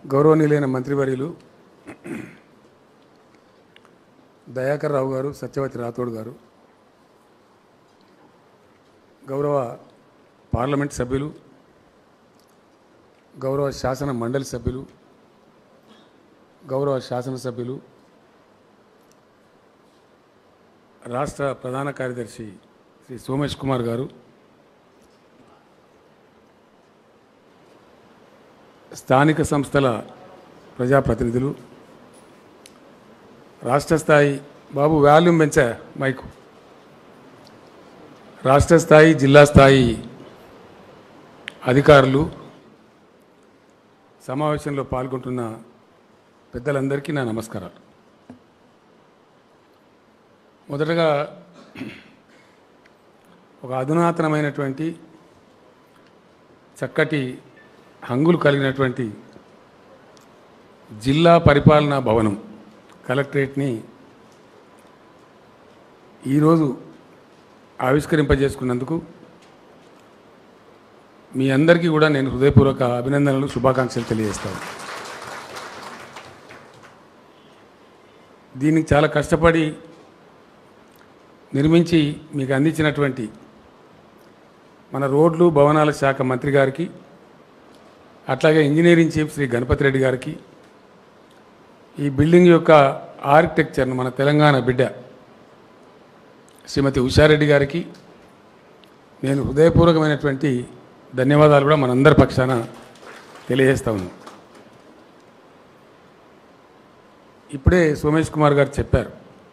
గౌరవనీయులైన మంత్రివర్యులు దయాకర్ రావు గారు సత్యవతి రాథోడ్ గారు గౌరవ పార్లమెంట్ సభ్యులు గౌరవ శాసన మండలి సభ్యులు గౌరవ శాసనసభ్యులు రాష్ట్ర ప్రధాన కార్యదర్శి శ్రీ సోమేష్ కుమార్ గారు స్థానిక సంస్థల ప్రజాప్రతినిధులు రాష్ట్ర స్థాయి బాబు వాల్యూమ్ పెంచా మైకు రాష్ట్ర స్థాయి జిల్లా స్థాయి అధికారులు సమావేశంలో పాల్గొంటున్న పెద్దలందరికీ నా నమస్కారాలు మొదటగా ఒక అధునాతనమైనటువంటి చక్కటి హంగులు కలిగినటువంటి జిల్లా పరిపాలనా భవనం కలెక్టరేట్ని ఈరోజు ఆవిష్కరింపజేసుకున్నందుకు మీ అందరికీ కూడా నేను హృదయపూర్వక అభినందనలు శుభాకాంక్షలు తెలియజేస్తాను దీనికి చాలా కష్టపడి నిర్మించి మీకు అందించినటువంటి మన రోడ్లు భవనాల శాఖ మంత్రి గారికి అట్లాగే ఇంజనీరింగ్ చీఫ్ శ్రీ గణపతి రెడ్డి గారికి ఈ బిల్డింగ్ యొక్క ఆర్కిటెక్చర్ను మన తెలంగాణ బిడ్డ శ్రీమతి ఉషారెడ్డి గారికి నేను హృదయపూర్వకమైనటువంటి ధన్యవాదాలు కూడా మనందరి పక్షాన తెలియజేస్తా ఉన్నాను ఇప్పుడే సోమేష్ కుమార్ గారు చెప్పారు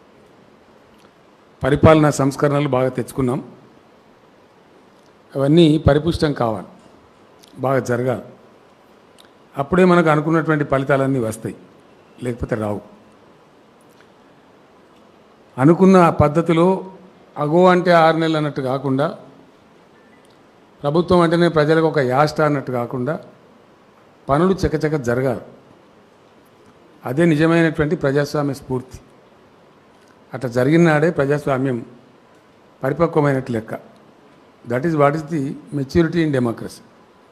పరిపాలనా సంస్కరణలు బాగా తెచ్చుకున్నాం అవన్నీ పరిపుష్టం కావాలి బాగా జరగాలి అప్పుడే మనకు అనుకున్నటువంటి ఫలితాలన్నీ వస్తాయి లేకపోతే రావు అనుకున్న పద్ధతిలో అగో అంటే ఆరు నెలలు అన్నట్టు కాకుండా ప్రభుత్వం అంటేనే ప్రజలకు ఒక యాష్ట అన్నట్టు కాకుండా పనులు చకచక జరగాలి అదే నిజమైనటువంటి ప్రజాస్వామ్య స్ఫూర్తి అట్లా జరిగిన నాడే ప్రజాస్వామ్యం పరిపక్వమైనట్టు లెక్క that is what is the maturity in democracy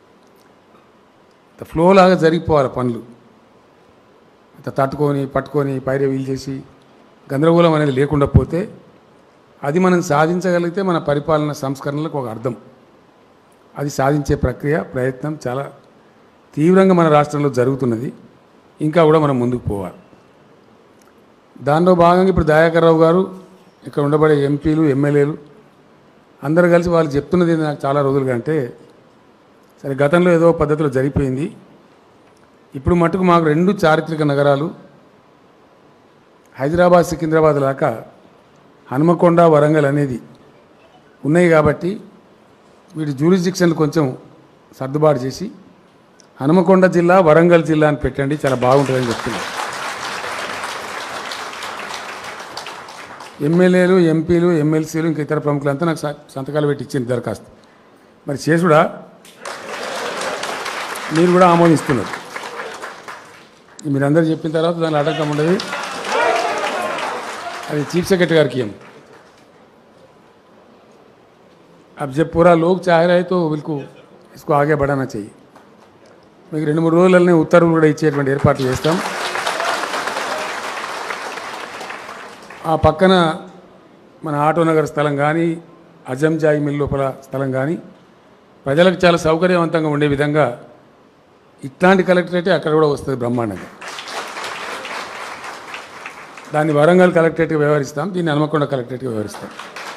flow లాగా జరిగిపోవాలి పనులు ఇట్లా తట్టుకొని పట్టుకొని పైరే వీలు చేసి గందరగోళం అనేది లేకుండా పోతే అది మనం సాధించగలిగితే మన పరిపాలన సంస్కరణలకు ఒక అర్థం అది సాధించే ప్రక్రియ ప్రయత్నం చాలా తీవ్రంగా మన రాష్ట్రంలో జరుగుతున్నది ఇంకా కూడా మనం ముందుకు పోవాలి దానిలో భాగంగా ఇప్పుడు దయాకర్ రావు గారు ఇక్కడ ఉండబడే ఎంపీలు ఎమ్మెల్యేలు అందరు కలిసి వాళ్ళు చెప్తున్నది ఏంది నాకు చాలా రోజులుగా అంటే సరే గతంలో ఏదో పద్ధతిలో జరిగిపోయింది ఇప్పుడు మటుకు మాకు రెండు చారిత్రక నగరాలు హైదరాబాద్ సికింద్రాబాద్ లాగా హనుమకొండ వరంగల్ అనేది ఉన్నాయి కాబట్టి వీటి జ్యూరిస్డిక్షన్ కొంచెం సర్దుబాటు చేసి హనుమకొండ జిల్లా వరంగల్ జిల్లా అని పెట్టండి చాలా బాగుంటుందని చెప్తున్నారు ఎమ్మెల్యేలు ఎంపీలు ఎమ్మెల్సీలు ఇంకా ఇతర ప్రముఖులంతా నాకు స- సంతకాలు పెట్టి ఇచ్చింది దరఖాస్తు మరి చేసుడా మీరు కూడా ఆమోదిస్తున్నారు మీరందరూ చెప్పిన తర్వాత దాని ఆటంకం ఉండదు అది चीफ सेक्रेटरी గారికి ఇవ్వం अब जब पूरा लोग चाह रहे तो बिल्कुल इसको आगे बढ़ाना चाहिए మీకు రెండు మూడు రోజులనే ఉత్తర్వులు కూడా ఇచ్చేటువంటి ఏర్పాట్లు చేస్తాం ఆ పక్కన మన ఆటోనగర్ స్థలం కానీ అజంజాయి మిల్ లోపల స్థలం కానీ ప్రజలకు చాలా సౌకర్యవంతంగా ఉండే విధంగా ఇట్లాంటి కలెక్టరేటే అక్కడ కూడా వస్తుంది బ్రహ్మాండంగా దాన్ని వరంగల్ కలెక్టరేట్గా వ్యవహరిస్తాం దీన్ని హనుమకొండ కలెక్టరేట్గా వ్యవహరిస్తాం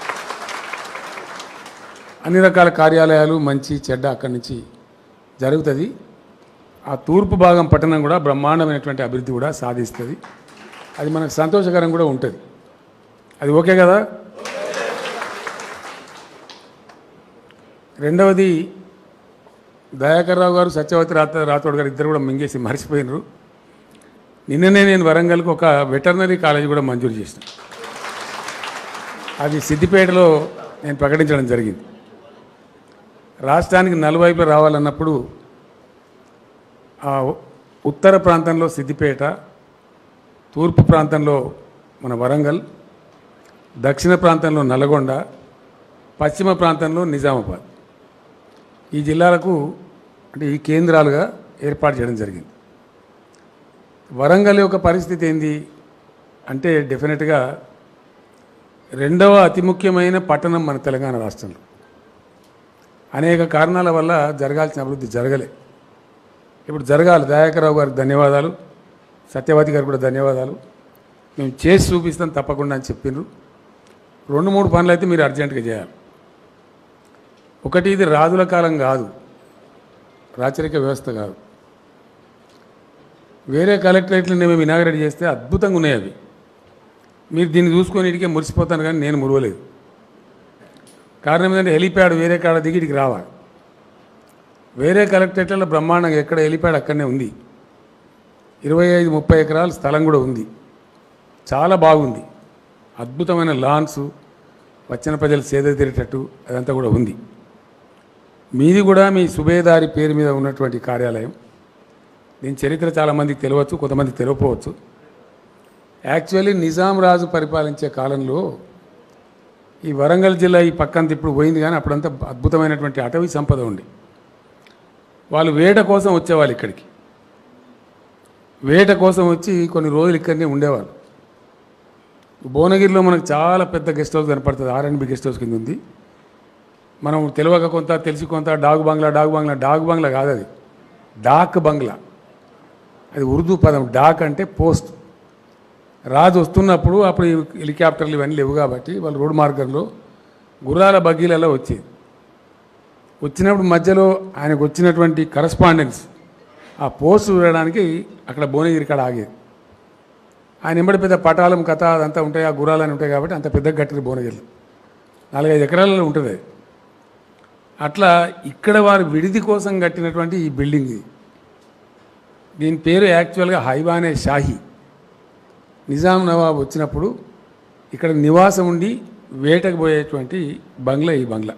అన్ని రకాల కార్యాలయాలు మంచి చెడ్డ అక్కడి నుంచి జరుగుతుంది ఆ తూర్పు భాగం పట్టణం కూడా బ్రహ్మాండమైనటువంటి అభివృద్ధి కూడా సాధిస్తుంది అది మనకు సంతోషకరం కూడా ఉంటుంది అది ఓకే కదా రెండవది దయాకర్ రావు గారు సత్యవతి రాత రాథోడ్ గారు ఇద్దరు కూడా మింగేసి మర్చిపోయినారు నిన్ననే నేను వరంగల్కి ఒక వెటర్నరీ కాలేజ్ కూడా మంజూరు చేసిన అది సిద్దిపేటలో నేను ప్రకటించడం జరిగింది రాష్ట్రానికి నలువైపులు రావాలన్నప్పుడు ఆ ఉత్తర ప్రాంతంలో సిద్దిపేట తూర్పు ప్రాంతంలో మన వరంగల్ దక్షిణ ప్రాంతంలో నల్గొండ పశ్చిమ ప్రాంతంలో నిజామాబాద్ ఈ జిల్లాలకు అంటే ఈ కేంద్రాలుగా ఏర్పాటు చేయడం జరిగింది వరంగల్ యొక్క పరిస్థితి ఏంది అంటే డెఫినెట్గా రెండవ అతి ముఖ్యమైన పట్టణం మన తెలంగాణ రాష్ట్రంలో అనేక కారణాల వల్ల జరగాల్సిన అభివృద్ధి జరగలే ఇప్పుడు జరగాలి దయాకరావు గారికి ధన్యవాదాలు సత్యవతి గారికి కూడా ధన్యవాదాలు మేము చేసి చూపిస్తాం తప్పకుండా అని చెప్పిండ్రు రెండు మూడు పనులు అయితే మీరు అర్జెంటుగా చేయాలి ఒకటి ఇది రాజుల కాలం కాదు రాచరిక వ్యవస్థ కాదు వేరే కలెక్టరేట్లు మేము ఇనాగరేట్ చేస్తే అద్భుతంగా ఉన్నాయి అవి మీరు దీన్ని చూసుకొని ఇటుకే మురిసిపోతాను కానీ నేను మురవలేదు కారణం ఏంటంటే హెలిప్యాడ్ వేరే కాడ దిగి ఇటుకి రావాలి వేరే కలెక్టరేట్లలో బ్రహ్మాండంగా ఎక్కడ హెలిప్యాడ్ అక్కడనే ఉంది ఇరవై ఐదు ముప్పై ఎకరాల స్థలం కూడా ఉంది చాలా బాగుంది అద్భుతమైన లాన్స్ వచ్చిన ప్రజలు సేద తీరేటట్టు అదంతా కూడా ఉంది మీది కూడా మీ సుబేదారి పేరు మీద ఉన్నటువంటి కార్యాలయం దీని చరిత్ర చాలామందికి తెలియవచ్చు కొంతమందికి తెలియకపోవచ్చు యాక్చువల్లీ నిజాం రాజు పరిపాలించే కాలంలో ఈ వరంగల్ జిల్లా ఈ పక్కంత ఇప్పుడు పోయింది కానీ అప్పుడంతా అద్భుతమైనటువంటి అటవీ సంపద ఉంది వాళ్ళు వేట కోసం వచ్చేవాళ్ళు ఇక్కడికి వేట కోసం వచ్చి కొన్ని రోజులు ఇక్కడనే ఉండేవాళ్ళు భువనగిరిలో మనకు చాలా పెద్ద గెస్ట్ హౌస్ కనపడుతుంది ఆర్ఎన్బి గెస్ట్ హౌస్ కింద ఉంది మనం తెలియక కొంత తెలిసి కొంత dog bungalow dog bungalow dog bungalow కాదు అది డాక్ బంగ్లా అది ఉర్దూ పదం డాక్ అంటే పోస్ట్ రాజు వస్తున్నప్పుడు అప్పుడు ఈ హెలికాప్టర్లు ఇవన్నీ లేవు కాబట్టి వాళ్ళు రోడ్డు మార్గంలో గుర్రాల బగ్గీలలో వచ్చేది వచ్చినప్పుడు మధ్యలో ఆయనకు వచ్చినటువంటి కరస్పాండెన్స్ ఆ పోస్ట్ చూడడానికి అక్కడ భువనగిరి కాడ ఆగేది ఆయన ఎంబడి పెద్ద పటాలం కథ అదంతా ఉంటాయి ఆ గుర్రాలని ఉంటాయి కాబట్టి అంత పెద్ద కట్టింది భువనగిరిలో నాలుగైదు ఎకరాలలో ఉంటుంది అది. అట్లా ఇక్కడ వారు విడిది కోసం కట్టినటువంటి ఈ బిల్డింగ్ ఇది దీని పేరు యాక్చువల్గా హైవానే షాహీ నిజాం నవాబ్ వచ్చినప్పుడు ఇక్కడ నివాసం ఉండి వేటకు పోయేటువంటి బంగ్లా ఈ బంగ్లా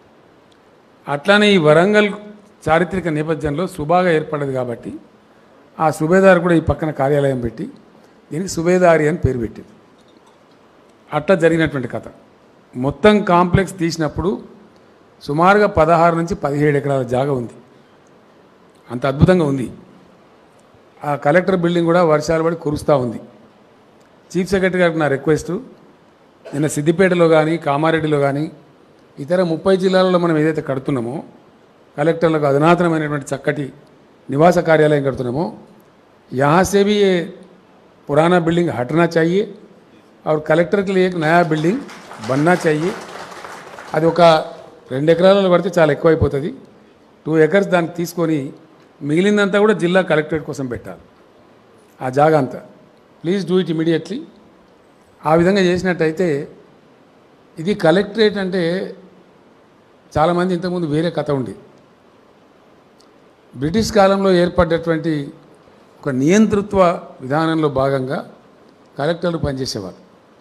అట్లానే ఈ వరంగల్ చారిత్రక నేపథ్యంలో సుబాగా ఏర్పడ్డది కాబట్టి ఆ సుబేదార్ కూడా ఈ పక్కన కార్యాలయం పెట్టి దీనికి సుబేదారి అని పేరు పెట్టింది అట్లా జరిగినటువంటి కథ మొత్తం కాంప్లెక్స్ తీసినప్పుడు సుమారుగా పదహారు నుంచి పదిహేడు ఎకరాల జాగా ఉంది అంత అద్భుతంగా ఉంది ఆ కలెక్టర్ బిల్డింగ్ కూడా వర్షాలు పడి కురుస్తూ ఉంది చీఫ్ సెక్రటరీ గారికి నా రిక్వెస్ట్ నిన్న సిద్దిపేటలో కానీ కామారెడ్డిలో కానీ ఇతర ముప్పై జిల్లాలలో మనం ఏదైతే కడుతున్నామో కలెక్టర్లకు అధునాతనమైనటువంటి చక్కటి నివాస కార్యాలయం కడుతున్నామో यहाँ से भी ये पुराना बिल्डिंग हटना चाहिए और कलेक्टर के लिए एक नया बिल्डिंग बनना चाहिए అది ఒక రెండు ఎకరాలలో పడితే చాలా ఎక్కువైపోతుంది టూ ఎకర్స్ దానికి తీసుకొని మిగిలిందంతా కూడా జిల్లా కలెక్టరేట్ కోసం పెట్టాలి ఆ జాగా అంతా ప్లీజ్ డూ ఇట్ ఇమీడియట్లీ ఆ విధంగా చేసినట్టయితే ఇది కలెక్టరేట్ అంటే చాలామంది ఇంతకుముందు వేరే కథ ఉంది బ్రిటిష్ కాలంలో ఏర్పడ్డటువంటి ఒక నియంతృత్వ విధానంలో భాగంగా కలెక్టర్లు పనిచేసేవారు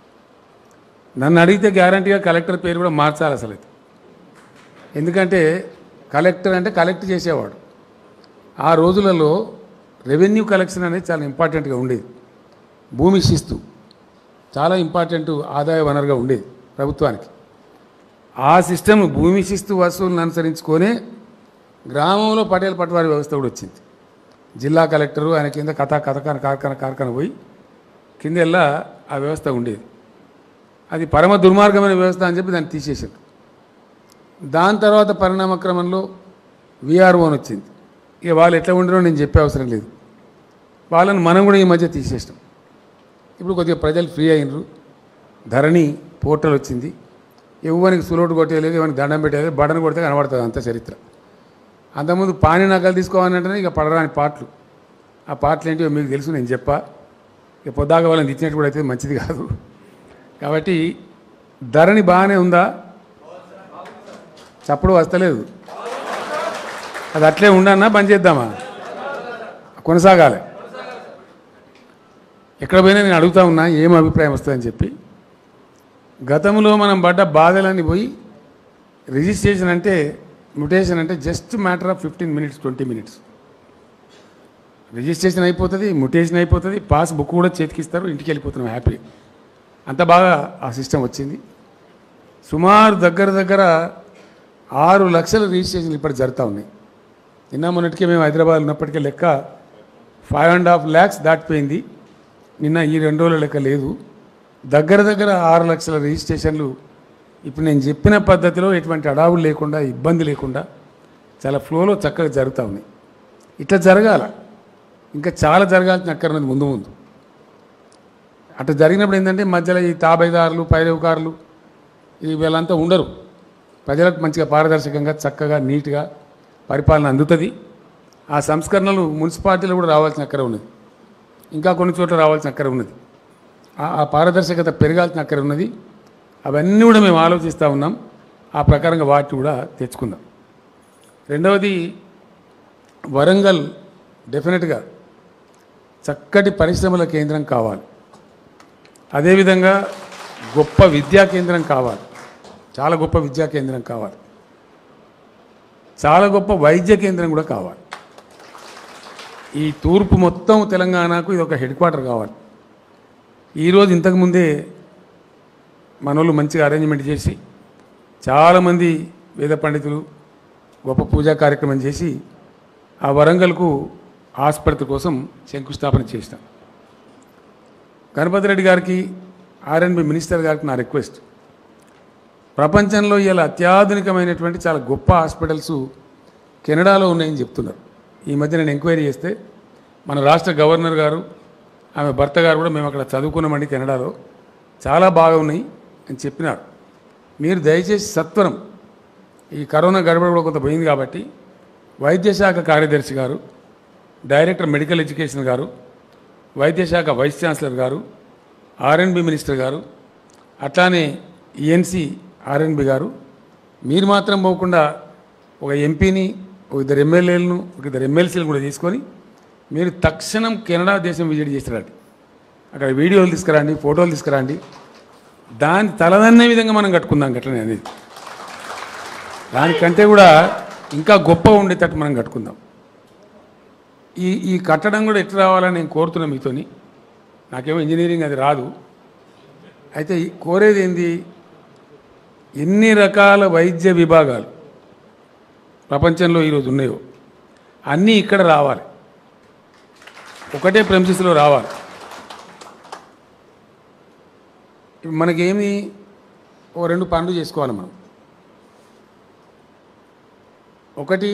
నన్ను అడిగితే గ్యారంటీగా కలెక్టర్ పేరు కూడా మార్చాలి అసలు అయితే ఎందుకంటే కలెక్టర్ అంటే కలెక్ట్ చేసేవాడు ఆ రోజులలో రెవెన్యూ కలెక్షన్ అనేది చాలా ఇంపార్టెంట్గా ఉండేది భూమి శిస్తు చాలా ఇంపార్టెంట్ ఆదాయ వనరుగా ఉండేది ప్రభుత్వానికి ఆ సిస్టమ్ భూమి శిస్తు వసూలను అనుసరించుకొనే గ్రామంలో పటేల్ పట్వారి వ్యవస్థ కూడా వచ్చింది జిల్లా కలెక్టరు ఆయన కింద కథా కథకాన కార్ఖాన కార్ఖాన పోయి కింద వెళ్ళా ఆ వ్యవస్థ ఉండేది అది పరమ దుర్మార్గమైన వ్యవస్థ అని చెప్పి దాన్ని తీసేశారు దాని తర్వాత పరిణామ క్రమంలో విఆర్ఓ అని వచ్చింది ఇక వాళ్ళు ఎట్లా ఉండరో నేను చెప్పే అవసరం లేదు వాళ్ళని మనం కూడా ఈ మధ్య తీసేసినాం ఇప్పుడు కొద్దిగా ప్రజలు ఫ్రీ అయినరు ధరణి పోర్టల్ వచ్చింది ఎవరికి సులోటు కొట్టేయలేదు ఎవరికి దండం పెట్టేది బటన్ కొడితే కనబడుతుంది అంత చరిత్ర అంతకుముందు పాని నకలు తీసుకోవాలంటేనే ఇక పడరాని పాటలు ఆ పాటలు ఏంటో మీకు తెలుసు నేను చెప్పా ఇక పొద్దాక వాళ్ళని తెచ్చినట్టు కూడా అయితే మంచిది కాదు కాబట్టి ధరణి బాగానే ఉందా చప్పుడు వస్తలేదు అది అట్లే ఉండన్నా బంద్ చేద్దామా కొనసాగాలి ఎక్కడ పోయినా నేను అడుగుతా ఉన్నా ఏం అభిప్రాయం వస్తుందని చెప్పి గతంలో మనం పడ్డ బాధలన్నీ పోయి రిజిస్ట్రేషన్ అంటే మ్యుటేషన్ అంటే just matter of fifteen minutes twenty minutes registration అయిపోతుంది మ్యుటేషన్ అయిపోతుంది పాస్ బుక్ కూడా చేతికిస్తారు ఇంటికి వెళ్ళిపోతున్నాం హ్యాపీ అంత బాగా ఆ సిస్టమ్ వచ్చింది సుమారు దగ్గర దగ్గర ఆరు లక్షల రిజిస్ట్రేషన్లు ఇప్పటి జరుగుతూ ఉన్నాయి నిన్న మొన్నటికే మేము హైదరాబాద్ ఉన్నప్పటికే లెక్క ఫైవ్ అండ్ హాఫ్ ల్యాక్స్ దాటిపోయింది నిన్న ఈ రెండు రోజుల లెక్క లేదు దగ్గర దగ్గర ఆరు లక్షల రిజిస్ట్రేషన్లు ఇప్పుడు నేను చెప్పిన పద్ధతిలో ఎటువంటి అడావులు లేకుండా ఇబ్బంది లేకుండా చాలా ఫ్లోలో చక్కగా జరుగుతూ ఉన్నాయి ఇట్లా జరగాల ఇంకా చాలా జరగాల్సిన అక్కర్నది ముందు ముందు అట్లా జరిగినప్పుడు ఏంటంటే మధ్యలో ఈ తాబేదారులు పైరవకారులు ఈ వీళ్ళంతా ఉండరు ప్రజలకు మంచిగా పారదర్శకంగా చక్కగా నీట్గా పరిపాలన అందుతుంది ఆ సంస్కరణలు మున్సిపాలిటీలో కూడా రావాల్సిన అక్కర ఉన్నది ఇంకా కొన్ని చోట్ల రావాల్సిన అక్కర ఉన్నది ఆ- ఆ పారదర్శకత పెరగాల్సిన అక్కర ఉన్నది అవన్నీ కూడా మేము ఆలోచిస్తూ ఉన్నాం ఆ ప్రకారంగా వాటిని కూడా తెచ్చుకుందాం రెండవది వరంగల్ డెఫినెట్గా చక్కటి పరిశ్రమల కేంద్రం కావాలి అదేవిధంగా గొప్ప విద్యా కేంద్రం కావాలి చాలా గొప్ప విద్యా కేంద్రం కావాలి చాలా గొప్ప వైద్య కేంద్రం కూడా కావాలి ఈ తూర్పు మొత్తం తెలంగాణకు ఇది ఒక హెడ్ క్వార్టర్ కావాలి ఈరోజు ఇంతకుముందే మనోళ్ళు మంచిగా అరేంజ్మెంట్ చేసి చాలామంది వేద పండితులు గొప్ప పూజా కార్యక్రమం చేసి ఆ వరంగల్కు ఆసుపత్రి కోసం శంకుస్థాపన చేసినాం గణపతి రెడ్డి గారికి ఆర్ఎన్బి మినిస్టర్ గారికి నా రిక్వెస్ట్ ప్రపంచంలో ఇలా అత్యాధునికమైనటువంటి చాలా గొప్ప హాస్పిటల్స్ కెనడాలో ఉన్నాయని చెప్తున్నారు ఈ మధ్య నేను ఎంక్వైరీ చేస్తే మన రాష్ట్ర గవర్నర్ గారు ఆమె భర్త గారు కూడా మేము అక్కడ చదువుకున్నామండి కెనడాలో చాలా బాగా ఉన్నాయి అని చెప్పినారు మీరు దయచేసి సత్వరం ఈ కరోనా గడబడి కూడా కొంత పోయింది కాబట్టి వైద్య శాఖ కార్యదర్శి గారు డైరెక్టర్ మెడికల్ ఎడ్యుకేషన్ గారు వైద్య శాఖ వైస్ ఛాన్సలర్ గారు ఆర్ఎన్బి మినిస్టర్ గారు అట్లానే ఈఎన్సి ఆర్ఎన్బి గారు మీరు మాత్రం పోకుండా ఒక ఎంపీని ఒక ఇద్దరు ఎమ్మెల్యేలను ఒక ఇద్దరు ఎమ్మెల్సీలు కూడా తీసుకొని మీరు తక్షణం కెనడా దేశం విజిట్ చేస్తారండి అక్కడ వీడియోలు తీసుకురండి ఫోటోలు తీసుకురండి దాని తలదన్నే విధంగా మనం కట్టుకుందాం గట్లనే అనేది దానికంటే కూడా ఇంకా గొప్ప ఉండేటట్టు మనం కట్టుకుందాం ఈ ఈ కట్టడం కూడా ఎట్లా రావాలని నేను కోరుతున్నా మీతోని నాకేమో ఇంజనీరింగ్ అది రాదు అయితే ఈ కోరేది ఏంది ఎన్ని రకాల వైద్య విభాగాలు ప్రపంచంలో ఈరోజు ఉన్నాయో అన్నీ ఇక్కడ రావాలి ఒకటే ప్రెమిసెస్లో రావాలి ఇప్పుడు మనకేమి ఓ రెండు పనులు చేసుకోవాలి మనం ఒకటి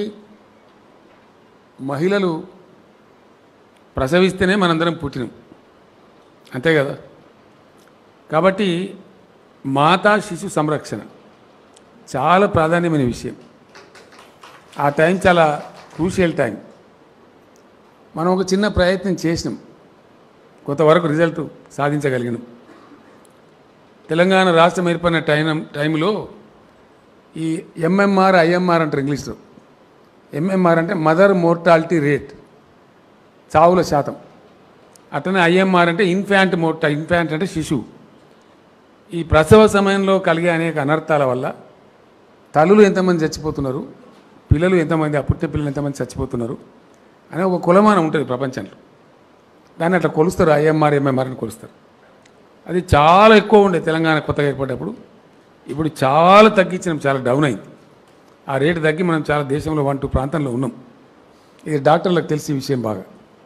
మహిళలు ప్రసవిస్తేనే మనందరం పుట్టినాం అంతే కదా కాబట్టి మాతా శిశు సంరక్షణ చాలా ప్రాధాన్యమైన విషయం ఆ టైం చాలా క్రూషియల్ టైం మనం ఒక చిన్న ప్రయత్నం చేసినాం కొంతవరకు రిజల్ట్ సాధించగలిగినాం తెలంగాణ రాష్ట్రం ఏర్పడిన టైం టైంలో ఈ ఎంఎంఆర్ ఐఎంఆర్ అంటారు ఇంగ్లీష్లో ఎంఎంఆర్ అంటే మదర్ మోర్టాలిటీ రేట్ చావుల శాతం అట్లనే ఐఎంఆర్ అంటే ఇన్ఫాంట్ మోర్టా ఇన్ఫాంట్ అంటే శిశువు ఈ ప్రసవ సమయంలో కలిగే అనేక అనర్థాల వల్ల తల్లులు ఎంతమంది చచ్చిపోతున్నారు పిల్లలు ఎంతమంది అప్పుట్టే పిల్లలు ఎంతమంది చచ్చిపోతున్నారు అనే ఒక కులమానం ఉంటుంది ప్రపంచంలో దాన్ని అట్లా కొలుస్తారు ఐఎంఆర్ ఎంఎంఆర్ అని కొలుస్తారు అది చాలా ఎక్కువ ఉండే తెలంగాణ కొత్తగా ఏర్పడ్డప్పుడు ఇప్పుడు చాలా తగ్గించినాం చాలా డౌన్ అయింది ఆ రేటు తగ్గి మనం చాలా దేశంలో వన్ టూ ప్రాంతంలో ఉన్నాం ఇది డాక్టర్లకు తెలిసి విషయం బాగా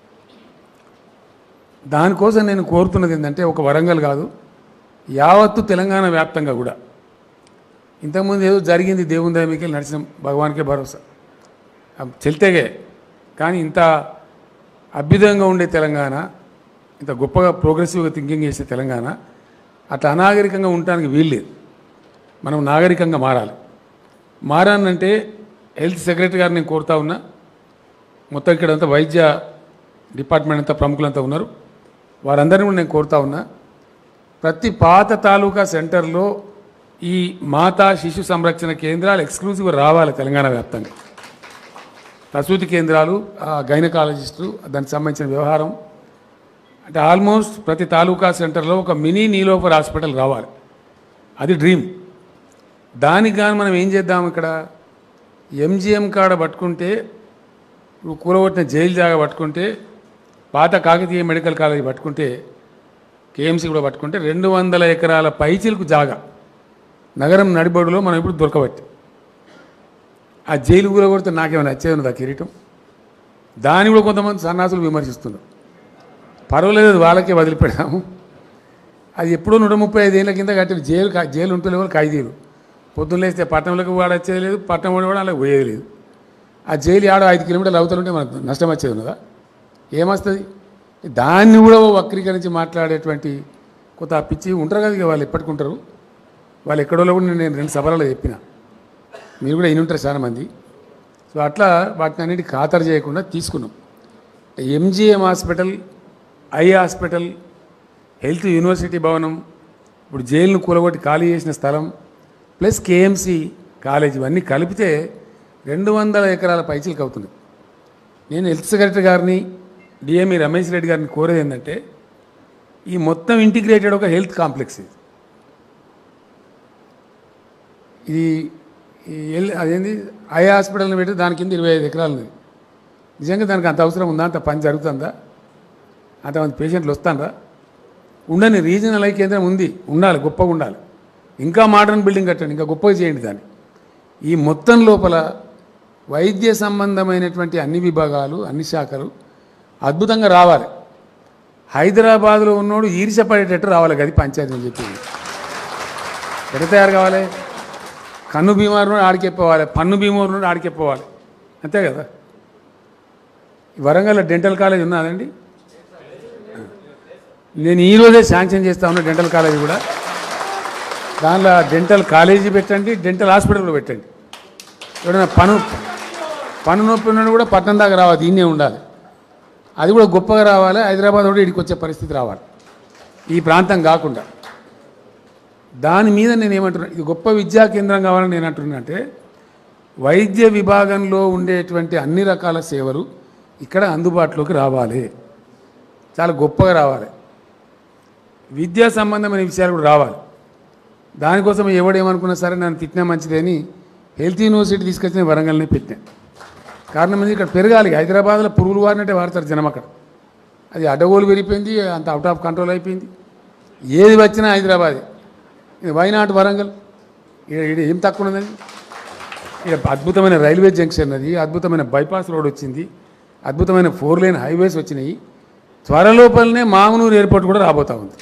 దానికోసం నేను కోరుతున్నది ఏంటంటే ఒక వరంగల్ కాదు యావత్తు తెలంగాణ వ్యాప్తంగా కూడా ఇంతకుముందు ఏదో జరిగింది దేవుని దయమికి నడిచిన భగవానికే భరోసా అం- చెల్తేగే కానీ ఇంత అభ్యుదయంగా ఉండే తెలంగాణ ఇంత గొప్పగా ప్రోగ్రెసివ్గా థింకింగ్ చేసే తెలంగాణ అట్లా అనాగరికంగా ఉండటానికి వీల్లేదు మనం నాగరికంగా మారాలి మారానంటే హెల్త్ సెక్రటరీ గారిని నేను కోరుతా ఉన్నా మొత్తం ఇక్కడంతా వైద్య డిపార్ట్మెంట్ అంతా ప్రముఖులంతా ఉన్నారు వారందరినీ కూడా నేను కోరుతా ఉన్నా ప్రతి పాత తాలూకా సెంటర్లో ఈ మాతా శిశు సంరక్షణ కేంద్రాలు ఎక్స్క్లూజివ్గా రావాలి తెలంగాణ వ్యాప్తంగా ప్రసూతి కేంద్రాలు ఆ గైనకాలజిస్టులు దానికి సంబంధించిన వ్యవహారం అంటే ఆల్మోస్ట్ ప్రతి తాలూకా సెంటర్లో ఒక మినీ నీలోఫర్ హాస్పిటల్ రావాలి అది డ్రీమ్ దానికి కానీ మనం ఏం చేద్దాం ఇక్కడ ఎంజిఎం కాడ పట్టుకుంటే నువ్వు కూలగొట్టిన జైలు జాగా పట్టుకుంటే పాత కాకతీయ మెడికల్ కాలేజీ పట్టుకుంటే కేఎంసీ కూడా పట్టుకుంటే రెండు వందల ఎకరాల పైచిలకు జాగా నగరం నడిబడులో మనం ఇప్పుడు దొరకబట్టి ఆ జైలు కూలగొడితే నాకేమైనా వచ్చే ఉన్నదా కిరీటం దాన్ని కూడా కొంతమంది సన్నాసులు విమర్శిస్తున్నారు పర్వాలేదు వాళ్ళకే వదిలిపెడదాము అది ఎప్పుడో నూట ముప్పై ఐదు ఏళ్ళ కింద కట్టిన జైలు కా- జైలు ఉంటే వాళ్ళు ఖైదీలు పొద్దున్న లేస్తే పట్టణంలోకి వాడు వచ్చేది లేదు పట్టణం వాడు కూడా అలా పోయేది లేదు ఆ జైలు ఆడ ఐదు కిలోమీటర్లు అవుతుంటే మనకు నష్టం వచ్చేది ఉన్నదా ఏమొస్తుంది దాన్ని కూడా వక్రీకరించి మాట్లాడేటువంటి కొంత ఆ పిచ్చి ఉంటారు కదా ఇక వాళ్ళు ఎప్పటికుంటారు వాళ్ళు ఎక్కడో కూడా నేను రెండు సభలలో చెప్పిన మీరు కూడా ఇని ఉంటారు చాలా మంది సో అట్లా వాటిని అన్నిటి ఖాతరు చేయకుండా తీసుకున్నాం MGM hospital eye hospital health university భవనం ఇప్పుడు జైలును కూలగొట్టి ఖాళీ చేసిన స్థలం ప్లస్ కేఎంసి కాలేజ్ ఇవన్నీ కలిపితే రెండు వందల ఎకరాల పైచీలకు అవుతుంది నేను హెల్త్ సెక్రటరీ గారిని డిఎంఈ రమేష్ రెడ్డి గారిని కోరేది ఏంటంటే ఈ మొత్తం ఇంటిగ్రేటెడ్ ఒక హెల్త్ కాంప్లెక్స్ ఇది ఇది ఈ ఎల్- అదేంది ఐ హాస్పిటల్ని పెట్టి దాని కింద ఇరవై ఐదు ఎకరాలు ఉంది నిజంగా దానికి అంత అవసరం ఉందా అంత పని జరుగుతుందా అంతమంది పేషెంట్లు వస్తారా ఉండని రీజనల్ ఐ కేంద్రం ఉంది ఉండాలి గొప్పగా ఉండాలి ఇంకా మోడర్న్ బిల్డింగ్ కట్టండి ఇంకా గొప్పగా చేయండి దాన్ని ఈ మొత్తం లోపల వైద్య సంబంధమైనటువంటి అన్ని విభాగాలు అన్ని శాఖలు అద్భుతంగా రావాలి హైదరాబాద్లో ఉన్నోడు ఈర్షపడేటట్టు రావాలి గది పంచాయతీ అని చెప్పింది ఎక్కడ తయారు కావాలి కన్ను బీమారు ఆడికెప్పవాలి పన్ను బీమారు ఆడికెప్పవాలి అంతే కదా ఈ వరంగల్ డెంటల్ కాలేజ్ ఉన్నదండి నేను ఈరోజే శాంక్షన్ చేస్తా ఉన్నా డెంటల్ కాలేజ్ కూడా దానిలో డెంటల్ కాలేజీ పెట్టండి డెంటల్ హాస్పిటల్ కూడా పెట్టండి ఎవరైనా పను పన్ను నొప్పి ఉన్నాడు కూడా పట్టణం దాకా రావాలి దీన్నే ఉండాలి అది కూడా గొప్పగా రావాలి హైదరాబాద్ కూడా ఇక్కడికి వచ్చే పరిస్థితి రావాలి ఈ ప్రాంతం కాకుండా దాని మీద నేను ఏమంటున్నా ఇది గొప్ప విద్యా కేంద్రం కావాలని నేను అంటున్నా అంటే వైద్య విభాగంలో ఉండేటువంటి అన్ని రకాల సేవలు ఇక్కడ అందుబాటులోకి రావాలి చాలా గొప్పగా రావాలి విద్యా సంబంధమైన విషయాలు కూడా రావాలి దానికోసం ఎవడేమనుకున్నా సరే నన్ను తిట్టినా మంచిదని హెల్త్ యూనివర్సిటీ తీసుకొచ్చిన వరంగల్ని పెట్టినా కారణం ఏంది ఇక్కడ పెరగాలి హైదరాబాద్లో పురుగులు వారినట్టే వాడతారు జనం అక్కడ అది అడ్డగోలు పెరిగిపోయింది అంత అవుట్ ఆఫ్ కంట్రోల్ అయిపోయింది ఏది వచ్చినా హైదరాబాదే ఇది వైనాట్ వరంగల్ ఇక్కడ ఇక్కడ ఏం తక్కువ ఉన్నది ఇక్కడ అద్భుతమైన రైల్వే జంక్షన్ అది అద్భుతమైన బైపాస్ రోడ్ వచ్చింది అద్భుతమైన ఫోర్ లైన్ హైవేస్ వచ్చినాయి త్వరలోపలనే మామనూరు ఎయిర్పోర్ట్ కూడా రాబోతా ఉంది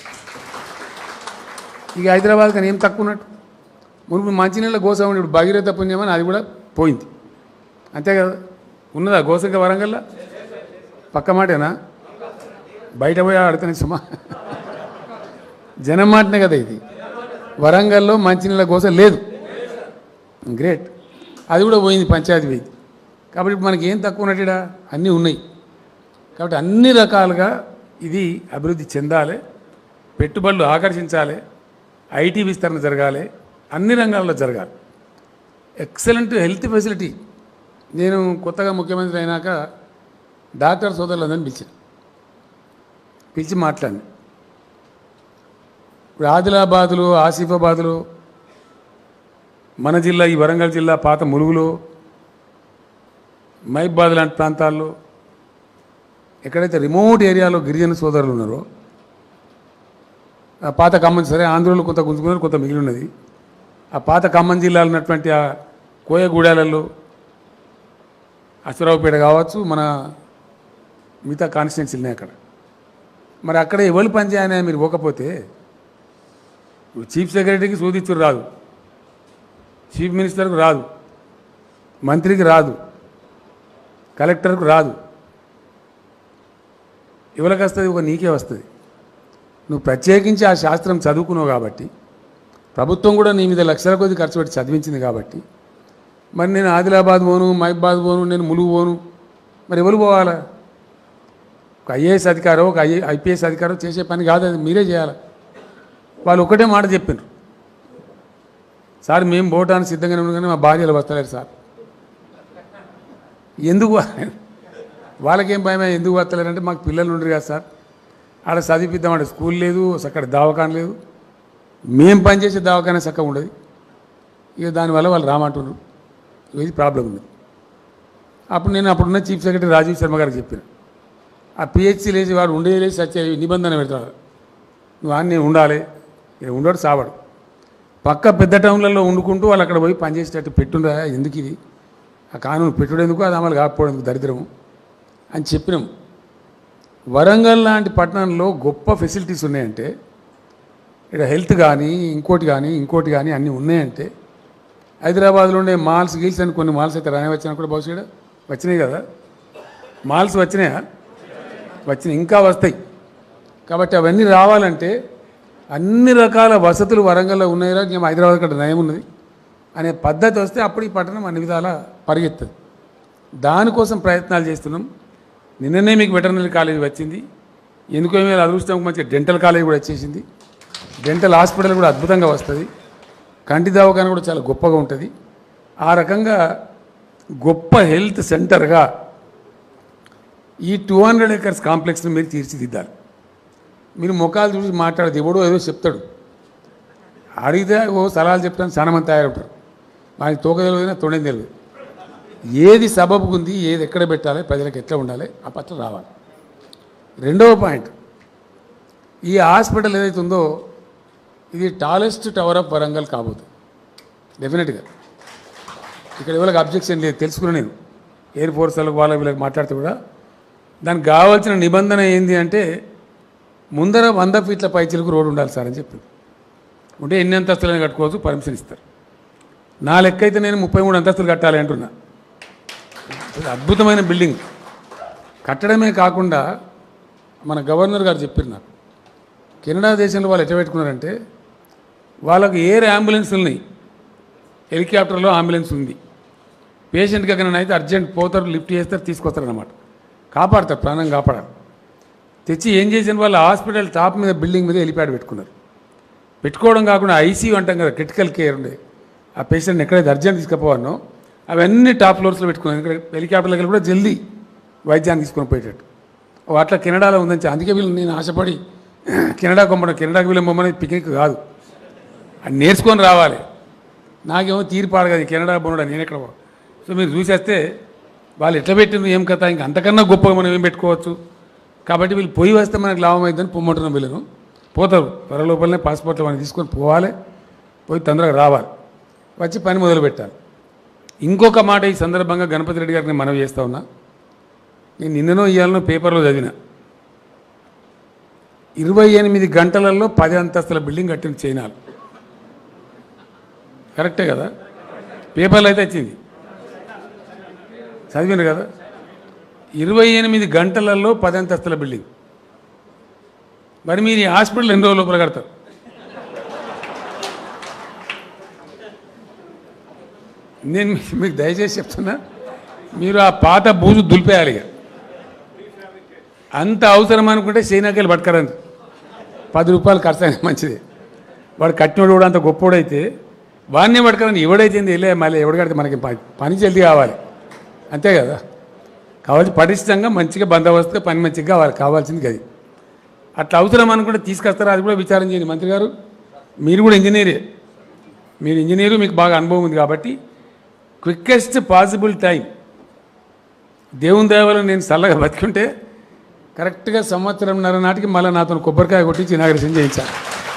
ఇక హైదరాబాద్ కానీ ఏం తక్కువ ఉన్నట్టు మునుపు మంచినీళ్ళ గోస ఉండి ఇప్పుడు భగీరథ పుణ్యమని అది కూడా పోయింది అంతే కదా ఉన్నదా గోసక వరంగల్లా పక్క మాటేనా బయట పోయి ఆడుతున్న సుమా జనం మాటనే కదా ఇది వరంగల్లో మంచినీళ్ళ గోస లేదు గ్రేట్ అది కూడా పోయింది పంచాయతీ పోయింది కాబట్టి ఇప్పుడు మనకి ఏం తక్కువ ఉన్నట్టుడా అన్నీ ఉన్నాయి కాబట్టి అన్ని రకాలుగా ఇది అభివృద్ధి చెందాలి పెట్టుబడులు ఆకర్షించాలి ఐటీ విస్తరణ జరగాలి అన్ని రంగాల్లో జరగాలి ఎక్సలెంట్ హెల్త్ ఫెసిలిటీ నేను కొత్తగా ముఖ్యమంత్రి అయినాక డాక్టర్ సోదరులందరినీ పిలిచాను పిలిచి మాట్లాడి ఇప్పుడు ఆదిలాబాదులో ఆసిఫాబాదులో మన జిల్లా ఈ వరంగల్ జిల్లా పాత ములుగులో మైబాద్ లాంటి ప్రాంతాల్లో ఎక్కడైతే రిమోట్ ఏరియాలో గిరిజన సోదరులు ఉన్నారో ఆ పాత ఖమ్మం సరే ఆంధ్రలో కొంత గుంజుకున్నారు కొంత మిగిలి ఉన్నది ఆ పాత ఖమ్మం జిల్లాలో ఉన్నటువంటి ఆ కోయగూడాలలో అశ్వరావుపేట కావచ్చు మన మిగతా కాన్స్టిట్యున్సీలనే అక్కడ మరి అక్కడ ఎవరు పనిచేయని మీరు పోకపోతే ఇప్పుడు చీఫ్ సెక్రటరీకి సూదిచ్చురు రాదు చీఫ్ మినిస్టర్కు రాదు మంత్రికి రాదు కలెక్టర్కు రాదు ఎవరికి వస్తుంది ఒక నీకే వస్తుంది నువ్వు ప్రత్యేకించి ఆ శాస్త్రం చదువుకున్నావు కాబట్టి ప్రభుత్వం కూడా నీ మీద లక్షల కొద్ది ఖర్చు పెట్టి చదివించింది కాబట్టి మరి నేను ఆదిలాబాద్ పోను మహిబాద్ పోను నేను ములుగు పోను మరి ఎవరు పోవాలా ఒక ఐఏఎస్ అధికారో ఒక ఐఏ ఐపీఎస్ అధికారో చేసే పని కాదు అది మీరే చేయాలి వాళ్ళు ఒకటే మాట చెప్పారు సార్ మేము పోవటానికి సిద్ధంగానే ఉన్నాం కానీ మా భార్యలు వస్తలేరు సార్ ఎందుకు వాళ్ళకేం భయమే ఎందుకు వస్తలేరంటే మాకు పిల్లలు ఉండరు కదా సార్ ఆడ చదివిద్దాం ఆడ స్కూల్ లేదు అక్కడ దవాఖాన లేదు మేము పనిచేసే దవాఖాన చక్కగా ఉండదు ఇక దానివల్ల వాళ్ళు రామంటున్నారు ఇది ప్రాబ్లం ఉంది అప్పుడు నేను అప్పుడున్న చీఫ్ సెక్రటరీ రాజీవ్ శర్మ గారికి చెప్పాను ఆ పిహెచ్సి లేచి వాడు ఉండే లేచి సచ్చే నిబంధన పెడతాడు నువ్వు అన్నీ ఉండాలి ఇక్కడ ఉండడు సావాడు పక్క పెద్ద టౌన్లలో వండుకుంటూ వాళ్ళు అక్కడ పోయి పనిచేసేటట్టు పెట్టుండ్రా ఎందుకు ఇది ఆ కానూను పెట్టుడు ఎందుకు అది అమలు కాకపోవడం ఎందుకు దరిద్రము అని చెప్పినాం వరంగల్ లాంటి పట్టణంలో గొప్ప ఫెసిలిటీస్ ఉన్నాయంటే ఇక్కడ హెల్త్ కానీ ఇంకోటి కానీ ఇంకోటి కానీ అన్నీ ఉన్నాయంటే హైదరాబాద్లో ఉండే మాల్స్ గీల్స్ అని కొన్ని మాల్స్ అయితే రాని వచ్చినా కూడా బహుశా వచ్చినాయి కదా మాల్స్ వచ్చినాయా వచ్చినాయి ఇంకా వస్తాయి కాబట్టి అవన్నీ రావాలంటే అన్ని రకాల వసతులు వరంగల్లో ఉన్నాయిరా ఇంకేం హైదరాబాద్ కంటే నయం ఉన్నది అనే పద్ధతి వస్తే అప్పుడు ఈ పట్టణం అన్ని విధాల పరిగెత్తది దానికోసం ప్రయత్నాలు చేస్తున్నాం నిన్ననే మీకు వెటర్నరీ కాలేజ్ వచ్చింది ఎందుకో మీరు అదృష్టం మంచిగా డెంటల్ కాలేజ్ కూడా వచ్చేసింది డెంటల్ హాస్పిటల్ కూడా అద్భుతంగా వస్తుంది కంటి దవాఖాన కూడా చాలా గొప్పగా ఉంటుంది ఆ రకంగా గొప్ప హెల్త్ సెంటర్గా ఈ టూ హండ్రెడ్ ఎకర్స్ కాంప్లెక్స్ని మీరు తీర్చిదిద్దాలి మీరు ముఖాలు చూసి మాట్లాడదు ఎవడో ఏదో చెప్తాడు అడిగితే ఓ సలహాలు చెప్తాను చాలా మంది తయారవుతారు మనకి తోక తెలియదు తొండేం తెలియదు ఏది సబబుకు ఉంది ఏది ఎక్కడ పెట్టాలి ప్రజలకు ఎట్లా ఉండాలి ఆ పట్ల రావాలి రెండవ పాయింట్ ఈ హాస్పిటల్ ఏదైతే ఉందో ఇది టాలెస్ట్ టవర్ ఆఫ్ వరంగల్ కాబోతుంది డెఫినెట్గా ఇక్కడ ఎవరికి అబ్జెక్షన్ లేదు తెలుసుకున్నా నేను ఎయిర్ ఫోర్స్ వాళ్ళకి వాళ్ళ వీళ్ళకి మాట్లాడితే కూడా దానికి కావాల్సిన నిబంధన ఏంది అంటే ముందర వంద ఫీట్ల పైచిలకు రోడ్డు ఉండాలి సార్ అని చెప్పింది ఉంటే ఎన్ని అంతస్తులని కట్టుకోవచ్చు పర్మిషన్ ఇస్తారు నా లెక్క అయితే నేను ముప్పై మూడు అంతస్తులు కట్టాలి అంటున్నా ఇది అద్భుతమైన బిల్డింగ్ కట్టడమే కాకుండా మన గవర్నర్ గారు చెప్పారు నాకు కెనడా దేశంలో వాళ్ళు ఎట్లా పెట్టుకున్నారంటే వాళ్ళకు ఎయిర్ అంబులెన్స్ ఉన్నాయి హెలికాప్టర్లో అంబులెన్స్ ఉంది పేషెంట్కి ఎక్కడైనా అయితే అర్జెంట్ పోతారు లిఫ్ట్ చేస్తారు తీసుకొస్తారు అనమాట కాపాడతారు ప్రాణం కాపాడాలి తెచ్చి ఏం చేసిన వాళ్ళు హాస్పిటల్ టాప్ మీద బిల్డింగ్ మీద హెలిప్యాడ్ పెట్టుకున్నారు పెట్టుకోవడం కాకుండా ఐసీయూ అంటాం కదా క్రిటికల్ కేర్ ఉండే ఆ పేషెంట్ని ఎక్కడైతే అర్జెంట్ తీసుకుపోవాలో అవన్నీ టాప్ ఫ్లోర్స్లో పెట్టుకున్నారు ఇక్కడ హెలికాప్టర్ దగ్గర కూడా జల్దీ వైద్యాన్ని తీసుకొని పోయేటట్టు ఓ అట్లా కెనడాలో ఉందని చెప్పి అందుకే వీళ్ళు నేను ఆశపడి కెనడా కొమ్మడం కెనడాకి వీళ్ళని బొమ్మని పిక్నిక్ కాదు అది నేర్చుకొని రావాలి నాకేమో తీరిపాడు కదా ఈ కెనడా బొమ్మడా నేను ఎక్కడ పో- సో మీరు చూసేస్తే వాళ్ళు ఎట్లా పెట్టిండ్రు ఏం కథ ఇంకా అంతకన్నా గొప్పగా మనం ఏం పెట్టుకోవచ్చు కాబట్టి వీళ్ళు పోయి వస్తే మనకు లాభం అవుతుందని పొమ్మంటున్నాం వీళ్ళను పోతారు త్వర లోపలనే పాస్పోర్ట్లు మనం తీసుకొని పోవాలి పోయి తొందరగా రావాలి వచ్చి పని మొదలు పెట్టాలి ఇంకొక మాట ఈ సందర్భంగా గణపతి రెడ్డి గారిని మనవి చేస్తా ఉన్నా నేను నిన్ననో ఇవాళనో పేపర్లో చదివిన ఇరవై ఎనిమిది గంటలలో పది అంతస్తుల బిల్డింగ్ కట్టిన చైనాలు కరెక్టే కదా పేపర్లో అయితే వచ్చింది చదివిన కదా ఇరవై ఎనిమిది గంటలలో పది అంతస్తుల బిల్డింగ్ మరి మీరు ఈ హాస్పిటల్ ఎన్ని రోజుల లోపల కడతారు నేను మీ- మీకు దయచేసి చెప్తున్నా మీరు ఆ పాత బూజు దులిపేయాలి ఇక అంత అవసరం అనుకుంటే చైనాకెళ్ళి పట్టుకరండి పది రూపాయలు ఖర్చు అయినా మంచిది వాడు కట్టినోడు కూడా అంత గొప్పోడైతే వాడినే పట్టుకరండి ఎవడైతే వెళ్ళే మళ్ళీ ఎవడు కడితే మనకి ప- పని జల్దీ కావాలి అంతే కదా కావాలి పటిష్టంగా మంచిగా బందోబస్తుగా పని మంచిగా కావాలి కావాల్సింది అది అట్లా అవసరం అనుకుంటే తీసుకొస్తారా అది కూడా విచారం చేయండి మంత్రి గారు మీరు కూడా ఇంజనీరే మీరు ఇంజనీరు మీకు బాగా అనుభవం ఉంది కాబట్టి క్విక్కెస్ట్ పాసిబుల్ టైం దేవుని దేవాలను నేను చల్లగా బతికుంటే కరెక్ట్గా సంవత్సరంన్నర నాటికి మళ్ళీ నాతో కొబ్బరికాయ కొట్టించి ఇనాగ్రేషన్ చేయించాను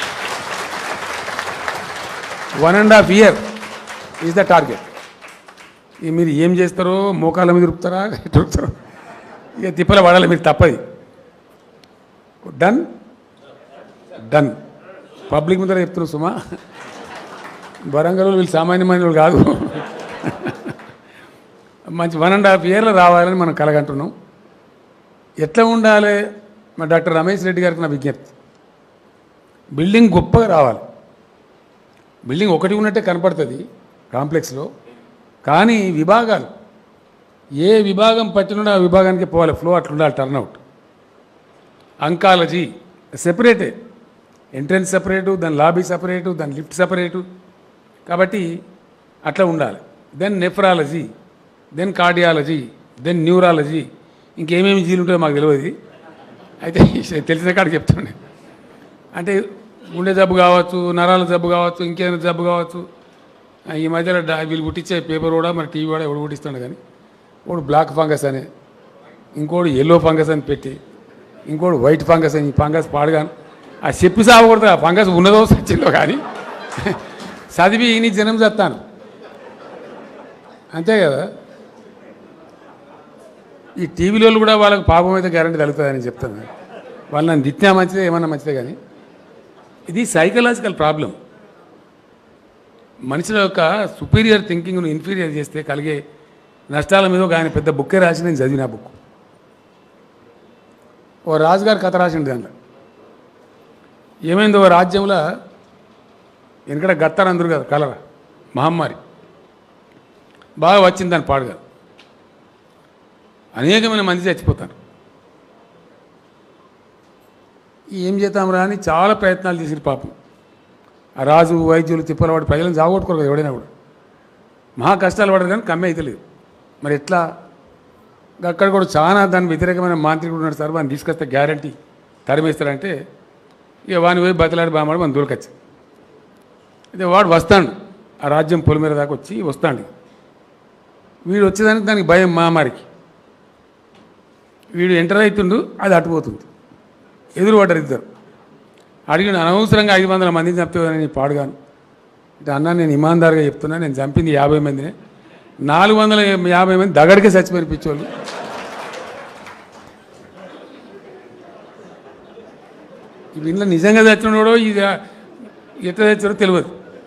one and half year is the target ఇక మీరు ఏం చేస్తారో మోకాళ్ళ మీద దొరుకుతారా దొరుకుతారో ఇక తిప్పల పడాలి మీరు తప్పది డన్ డన్ పబ్లిక్ ముందర చెప్తున్నాం సుమా వరంగల్ వీళ్ళు సామాన్యమైన వాళ్ళు కాదు మంచి వన్ అండ్ హాఫ్ ఇయర్లో రావాలని మనం కలగంటున్నాం ఎట్లా ఉండాలి మా డాక్టర్ రమేష్ రెడ్డి గారికి నా విజ్ఞప్తి బిల్డింగ్ గొప్పగా రావాలి బిల్డింగ్ ఒకటి ఉన్నట్టే కనపడుతుంది కాంప్లెక్స్లో కానీ విభాగాలు ఏ విభాగం పట్టినో ఆ విభాగానికి పోవాలి ఫ్లో అట్లా ఉండాలి టర్న్అవుట్ అంకాలజీ సెపరేటే ఎంట్రన్స్ సపరేటు దాని లాబీ సపరేటు దాని లిఫ్ట్ సపరేటు కాబట్టి అట్లా ఉండాలి then nephrology then cardiology then neurology ఇంకేమేమి జీలు ఉంటాయో మాకు తెలియదు అయితే తెలిసిన కాడికి చెప్తాను నేను. అంటే గుండె జబ్బు కావచ్చు నరాల జబ్బు కావచ్చు ఇంకేదైనా జబ్బు కావచ్చు ఆ, ఈ మధ్యలో డా- వీళ్ళు పుట్టించే పేపర్ కూడా మరి టీవీ కూడా ఎవడు పుట్టిస్తాడు కానీ ఒకడు బ్లాక్ ఫంగస్ అని ఇంకోడు ఎల్లో ఫంగస్ అని పెట్టి ఇంకోడు వైట్ ఫంగస్ అని ఈ ఫంగస్ పాడుగాను ఆ చెప్పి సాగకూడదు ఆ ఫంగస్ ఉన్నదో సచ్చిందో కానీ చదివి నీ జనం చేస్తాను అంతే కదా ఈ టీవీలో కూడా వాళ్ళకి పాపం అయితే గ్యారంటీ తగ్గుతుందని చెప్తాను వాళ్ళు నన్ను తిట్టినా మంచిదే ఏమన్నా మంచిదే కానీ ఇది సైకలాజికల్ ప్రాబ్లం మనుషుల యొక్క సుపీరియర్ థింకింగ్ను ఇన్ఫీరియర్ చేస్తే కలిగే నష్టాల మీద ఒక ఆయన పెద్ద బుక్కే రాసి నేను చదివిన బుక్ ఓ రాజుగారు కథ రాసిండు దాంట్లో ఏమైందో ఓ రాజ్యంలో వెనకడ గత్తారు అందరు కదా కలరా మహమ్మారి బాగా వచ్చింది దాని పాడుగా అనేకమైన మంది చచ్చిపోతారు ఏం చేద్దాం రా అని చాలా ప్రయత్నాలు చేసిరు పాపం ఆ రాజు వైద్యులు తిప్పలవాడు ప్రజలను జాగొట్టుకోరు కదా ఎవడైనా కూడా మహా కష్టాలు పడరు కానీ కమ్మి అవుతలేదు మరి ఎట్లా అక్కడ కూడా చాలా దాని వ్యతిరేకమైన మాంత్రికుడు ఉన్నాడు సార్ వాడిని తీసుకొస్తే గ్యారంటీ తరిమేస్తాడంటే ఇక వాని పోయి బతలాడి బామాడు మన దూరకొచ్చి అయితే వాడు వస్తాడు ఆ రాజ్యం పొలిమేర దాకా వచ్చి వస్తాడు వీడు వచ్చేదానికి దానికి భయం మహమ్మారికి వీడు ఎంటర్ అవుతుండు అది అటుపోతుంది ఎదురు పడ్డారు ఇద్దరు అడిగిన అనవసరంగా ఐదు వందల మందిని చంపేవారని నేను పాడుగాను అంటే అన్న నేను ఇమాందారుగా చెప్తున్నా నేను చంపింది యాభై మందినే నాలుగు వందల యాభై మంది దగడికే చచ్చిపోయిన పిచ్చోళ్ళు ఇవి ఇంట్లో నిజంగా చచ్చినోడో ఇది ఎట్లా చచ్చాడో తెలియదు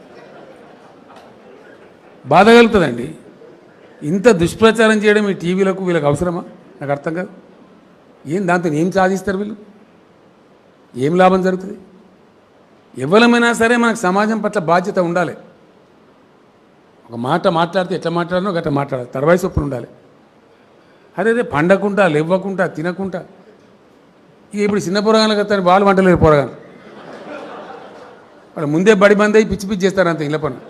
బాధ కలుగుతుందండి ఇంత దుష్ప్రచారం చేయడం ఈ టీవీలకు వీళ్ళకి అవసరమా నాకు అర్థం కాదు ఏం దాంతో ఏం సాధిస్తారు వీళ్ళు ఏం లాభం జరుగుతుంది ఎవరమైనా సరే మనకు సమాజం పట్ల బాధ్యత ఉండాలి ఒక మాట మాట్లాడితే ఎట్లా మాట్లాడనో గట్లా మాట్లాడాలి తర్వాయి చొప్పున ఉండాలి అదే అదే పండకుండా లేవ్వకుండా తినకుండా ఇక ఇప్పుడు చిన్న పొరగానికి వస్తాను వాళ్ళు వంటలేరు పొరగాను వాళ్ళు ముందే బడి బంద్ అయ్యి పిచ్చి పిచ్చి చేస్తారు అంతే ఇళ్ళ పని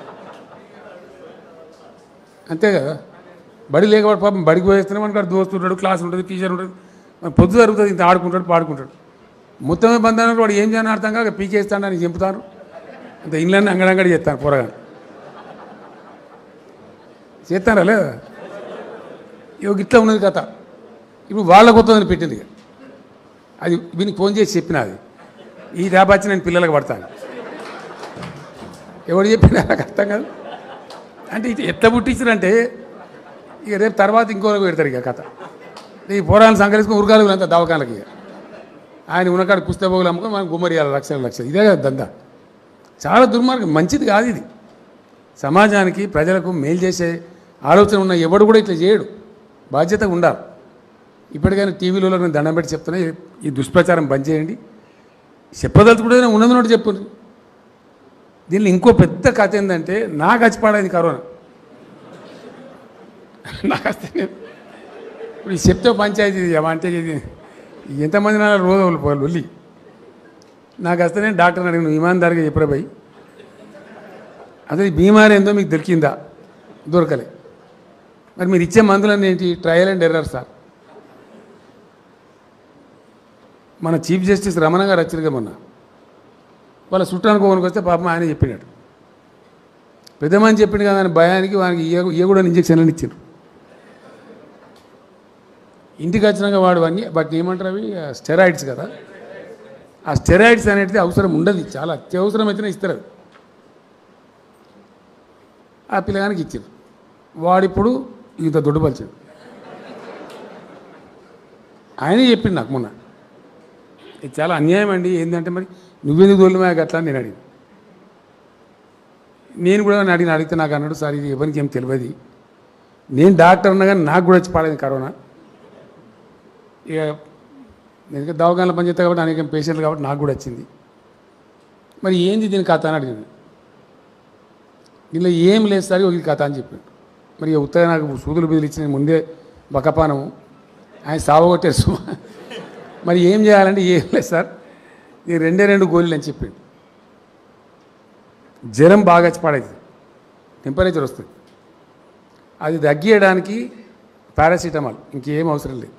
అంతే కదా బడి లేకపోతే పాపం బడికి పోయేస్తున్నాం మనకు అక్కడ దోస్తు ఉంటాడు క్లాస్ ఉంటుంది టీచర్ ఉంటుంది మన పొద్దు జరుగుతుంది ఇంత ఆడుకుంటాడు పాడుకుంటాడు మొత్తమే బంధానికి వాడు ఏం చేయని అర్థం కాక పీకేస్తాడని చెంపుతాను అంత ఇండ్లన్నీ అంగడంగడి చేస్తాను పొరగాను చేస్తారా లేదా ఇక ఇట్లా ఉన్నది కథ ఇప్పుడు వాళ్ళ కొత్తదని పెట్టింది ఇక. అది వీనికి ఫోన్ చేసి చెప్పిన అది ఈ ర్యాప్ వచ్చి నేను పిల్లలకు పడతాను ఎవడు చెప్పినా నాకు అర్థం కాదు అంటే ఇది ఎట్లా పుట్టించారంటే ఇక రేపు తర్వాత ఇంకోరికి పెడతారు ఇక కథ ఈ పోరాలను సంకరించుకుని ఉరగాలు అంతా దవాఖానకి ఇక ఆయన ఉన్నకాడ పుస్తకపోగులు అమ్ముకొని మనం గుమ్మరియాలి లక్షలు లక్షలు ఇదే కదా దందా చాలా దుర్మార్గం మంచిది కాదు ఇది సమాజానికి ప్రజలకు మేలు చేసే ఆలోచన ఉన్న ఎవడు కూడా ఇట్లా చేయడు బాధ్యత ఉండాలి ఇప్పటికైనా టీవీలో నేను దండం పెట్టి చెప్తున్నా ఈ- ఈ దుష్ప్రచారం బంద్ చేయండి చెప్పదలుచుకుంటే ఉన్నది నోటి చెప్పండి దీనిలో ఇంకో పెద్ద కథ ఏంటంటే నాకు చచ్చిపాడైంది కరోనా నాకు వస్తే నేను ఇప్పుడు ఈ చెప్తే పంచాయతీ ఇది అంటే ఇది ఎంతమంది నా రోజు వాళ్ళు వెళ్ళి నాకు వస్తే నేను డాక్టర్ని అడిగిన ఇమాన్దారిగా చెప్పరా పోయి అసలు ఈ బీమారి ఏందో మీకు దొరికిందా దొరకలే మరి మీరు ఇచ్చే మందులన్నీ ఏంటి ట్రయల్ అండ్ ఎర్రర్ సార్ మన చీఫ్ జస్టిస్ రమణ గారు వచ్చారుగా మొన్న వాళ్ళ చుట్టానికి ఓనికి వస్తే పాపం ఆయన చెప్పినాడు పెద్దమని చెప్పిండు కదా అని భయానికి వానికి ఇయ్య ఇయ్య కూడా ఇంజక్షన్లు ఇచ్చారు ఇంటికి వచ్చినాక వాడు అన్నీ వాటిని ఏమంటారు అవి స్టెరాయిడ్స్ కదా ఆ స్టెరాయిడ్స్ అనేది అవసరం ఉండదు చాలా అత్యవసరం అయితేనే ఇస్తారు అవి. ఆ పిల్లగానికి ఇచ్చారు వాడిప్పుడు ఇంత దొడ్డుపలిచాడు ఆయనే చెప్పిండు నాకు మొన్న ఇది చాలా అన్యాయం అండి ఏంటంటే మరి నువ్వెందుకు తోలిమా అట్లా అని నేను అడిగాను నేను కూడా నన్ను అడిగిన అడిగితే నాకు అన్నాడు సార్ ఇది ఎవరికి ఏం తెలియదు నేను డాక్టర్ ఉన్నా కానీ నాకు కూడా వచ్చి పాడైంది కరోనా ఇక నేను ఇంకా దవాఖానలో పనిచేస్తా కాబట్టి అనేక పేషెంట్లు కాబట్టి నాకు కూడా వచ్చింది మరి ఏంది దీని కథ అని అడిగాను దీనిలో ఏం లేదు సార్ ఇది కథ అని చెప్పాడు మరి ఇక ఉత్తగా నాకు సూదులు బిదులు ఇచ్చిన ముందే బకపానము ఆయన సావగొట్టారు సుమా మరి ఏం చేయాలంటే ఏం లేదు సార్ ఇది రెండే రెండు గోళీలు అని చెప్పిండు జ్వరం బాగా వచ్చి పడేది టెంపరేచర్ వస్తుంది అది తగ్గియడానికి పారాసిటమాల్ ఇంకేం అవసరం లేదు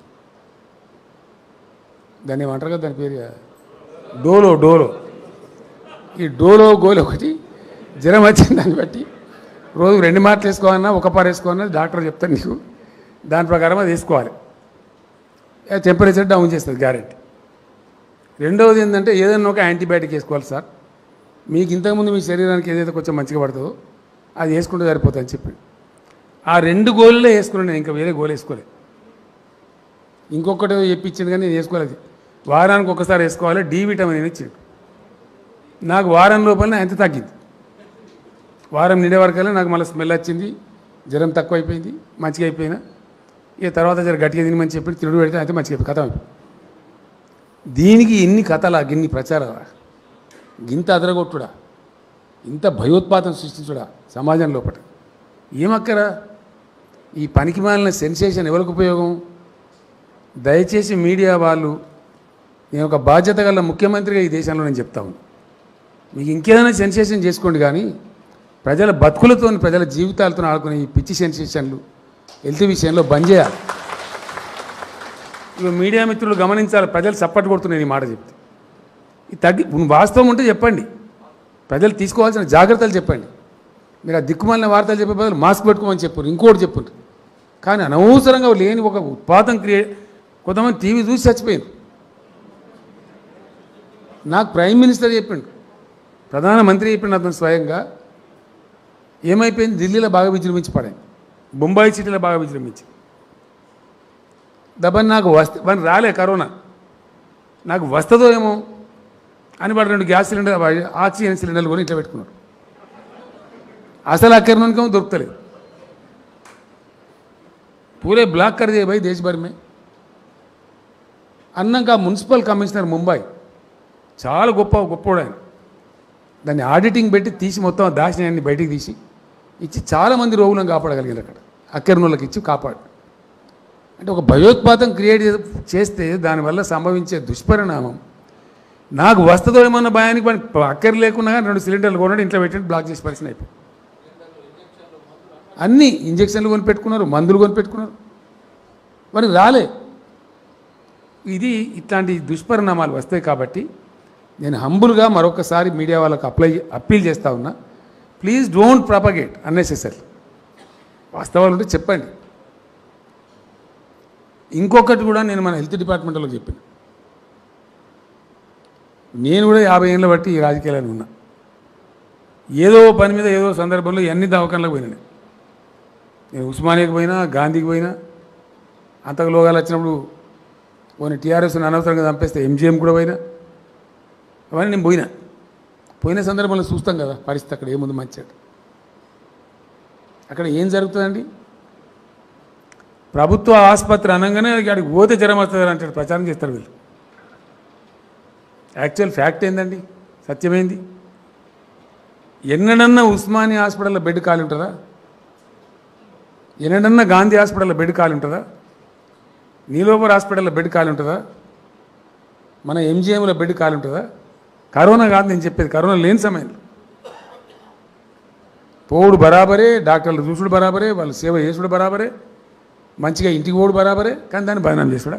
దాన్ని ఏమంటారు కదా దాని పేరు డోలో డోలో ఈ డోలో గోలి ఒకటి జ్వరం వచ్చింది దాన్ని బట్టి రోజు రెండు మాటలు వేసుకోవాలన్నా ఒక పార వేసుకోవాలన్నా డాక్టర్ చెప్తాను నీకు దాని ప్రకారం అది వేసుకోవాలి టెంపరేచర్ డౌన్ చేస్తుంది గ్యారెంటీ రెండవది ఏంటంటే ఏదైనా ఒక యాంటీబయాటిక్ వేసుకోవాలి సార్ మీకు ఇంతకుముందు మీ శరీరానికి ఏదైతే కొంచెం మంచిగా పడుతుందో అది వేసుకుంటే సరిపోతుంది అని చెప్పి ఆ రెండు గోళ్ళే వేసుకున్నాను నేను ఇంకా వేరే గోలు వేసుకోలేదు ఇంకొకటి చెప్పించింది కానీ నేను వేసుకోలేదు వారానికి ఒకసారి వేసుకోవాలి డి విటమిన్ అని ఇచ్చిండు నాకు వారం లోపలనే ఎంత తగ్గింది వారం నిండే వరకల్లా నాకు మళ్ళీ స్మెల్ వచ్చింది జ్వరం తక్కువ అయిపోయింది మంచిగా అయిపోయినా ఇక తర్వాత జర గట్టిగా తినమని చెప్పి తిరుడు పెడితే అయితే మంచిగా అయిపోయి కథ అయిపోయింది దీనికి ఎన్ని కథలా గిన్ని ప్రచారాలా గింత అదరగొట్టుడా ఇంత భయోత్పాతం సృష్టించుడా సమాజం లోపల ఏమక్కరా ఈ పనికి మాలిన సెన్సేషన్ ఎవరికి ఉపయోగం దయచేసి మీడియా వాళ్ళు నేను ఒక బాధ్యత గల ముఖ్యమంత్రిగా ఈ దేశంలో నేను చెప్తా ఉన్నాను మీకు ఇంకేదైనా సెన్సేషన్ చేసుకోండి కానీ ప్రజల బతుకులతో ప్రజల జీవితాలతో ఆడుకునే ఈ పిచ్చి సెన్సేషన్లు హెల్త్ విషయంలో బంద్ చేయాలి ఇక మీడియా మిత్రులు గమనించాలి ప్రజలు సపోర్ట్ కొడుతున్నారు ఈ మాట చెప్తే ఇది తగ్గి వాస్తవం ఉంటే చెప్పండి ప్రజలు తీసుకోవాల్సిన జాగ్రత్తలు చెప్పండి మీరు ఆ దిక్కుమాలిన వార్తలు చెప్పే బదులు మాస్క్ పెట్టుకోమని చెప్పారు ఇంకోటి చెప్పారు కానీ అనవసరంగా లేని ఒక ఉత్పాతం క్రియేట్ కొంతమంది టీవీ చూసి చచ్చిపోయారు నాకు ప్రైమ్ మినిస్టర్ చెప్పిండు ప్రధానమంత్రి చెప్పిండు అతను స్వయంగా ఏమైపోయింది ఢిల్లీలో బాగా విజృంభించి పడాయి బొంబాయి సిటీలో బాగా విజృంభించి దబ్బని నాకు వస్తే వాడిని రాలే కరోనా నాకు వస్తుందో ఏమో అని వాడు రెండు గ్యాస్ సిలిండర్ ఆక్సిజన్ సిలిండర్లు కొని ఇట్లా పెట్టుకున్నాడు అసలు అక్కడికేమో దొరుకుతలేదు पूरे ब्लॉक कर दिए भाई देश भर में అన్నాక మున్సిపల్ కమిషనర్ ముంబై చాలా గొప్ప గొప్పోడు ఆయన దాన్ని ఆడిటింగ్ పెట్టి తీసి మొత్తం ఆ దాచినాయాన్ని బయటికి తీసి ఇచ్చి చాలామంది రోగులను కాపాడగలిగారు అక్కడ అక్కరినోళ్ళకి ఇచ్చి కాపాడు అంటే ఒక భయోత్పాతం క్రియేట్ చేస్తే దానివల్ల సంభవించే దుష్పరిణామం నాకు వస్తుందో ఏమన్న భయానికి వాడికి అక్కర లేకున్నా కానీ రెండు సిలిండర్లు కొనడం ఇంట్లో పెట్టి బ్లాక్ చేసి పరిస్థితి అయిపోయింది అన్ని ఇంజక్షన్లు కొని పెట్టుకున్నారు మందులు కొని పెట్టుకున్నారు వారికి రాలే ఇది ఇట్లాంటి దుష్పరిణామాలు వస్తాయి కాబట్టి నేను హంబుల్గా మరొకసారి మీడియా వాళ్ళకు అప్లై అప్పీల్ చేస్తా ఉన్నా ప్లీజ్ డోంట్ ప్రపగేట్ అన్నెసెసరీ వాస్తవాలు ఉంటే చెప్పండి ఇంకొకటి కూడా నేను మన హెల్త్ డిపార్ట్మెంట్లో చెప్పాను నేను కూడా యాభై ఏళ్ళ బట్టి ఈ రాజకీయాలను ఉన్నా ఏదో పని మీద ఏదో సందర్భంలో ఎన్ని దవాఖానలకు పోయినా నేను. నేను ఉస్మానియాకి పోయినా గాంధీకి పోయినా అంతకు లోగాలు వచ్చినప్పుడు పోనీ టీఆర్ఎస్ని అనవసరంగా చంపేస్తే ఎంజిఎం కూడా పోయినా అవన్నీ నేను పోయినా పోయిన సందర్భంలో చూస్తాం కదా పరిస్థితి అక్కడ ఏముంది మంచి అక్కడ ఏం జరుగుతుందండి ప్రభుత్వ ఆసుపత్రి అనగానే అక్కడికి పోతే జ్వరం వస్తుంది అంటాడు ప్రచారం చేస్తారు వీళ్ళు యాక్చువల్ ఫ్యాక్ట్ ఏందండి సత్యమైంది ఎన్నడన్నా ఉస్మానియా హాస్పిటల్లో బెడ్ ఖాళీ ఉంటుందా ఎన్నడన్నా గాంధీ హాస్పిటల్లో బెడ్ ఖాళీ ఉంటుందా నీలోపర్ హాస్పిటల్లో బెడ్ ఖాళీ ఉంటుందా మన ఎంజిఎంలో బెడ్ ఖాళీ ఉంటుందా కరోనా కాదు నేను చెప్పేది కరోనా లేని సమయంలో పోవుడు బరాబరే డాక్టర్లు చూసుడు బరాబరే వాళ్ళు సేవ చేసుడు బరాబరే మంచిగా ఇంటికి పోడు బరాబరే కానీ దాన్ని బదనాం చేసుడా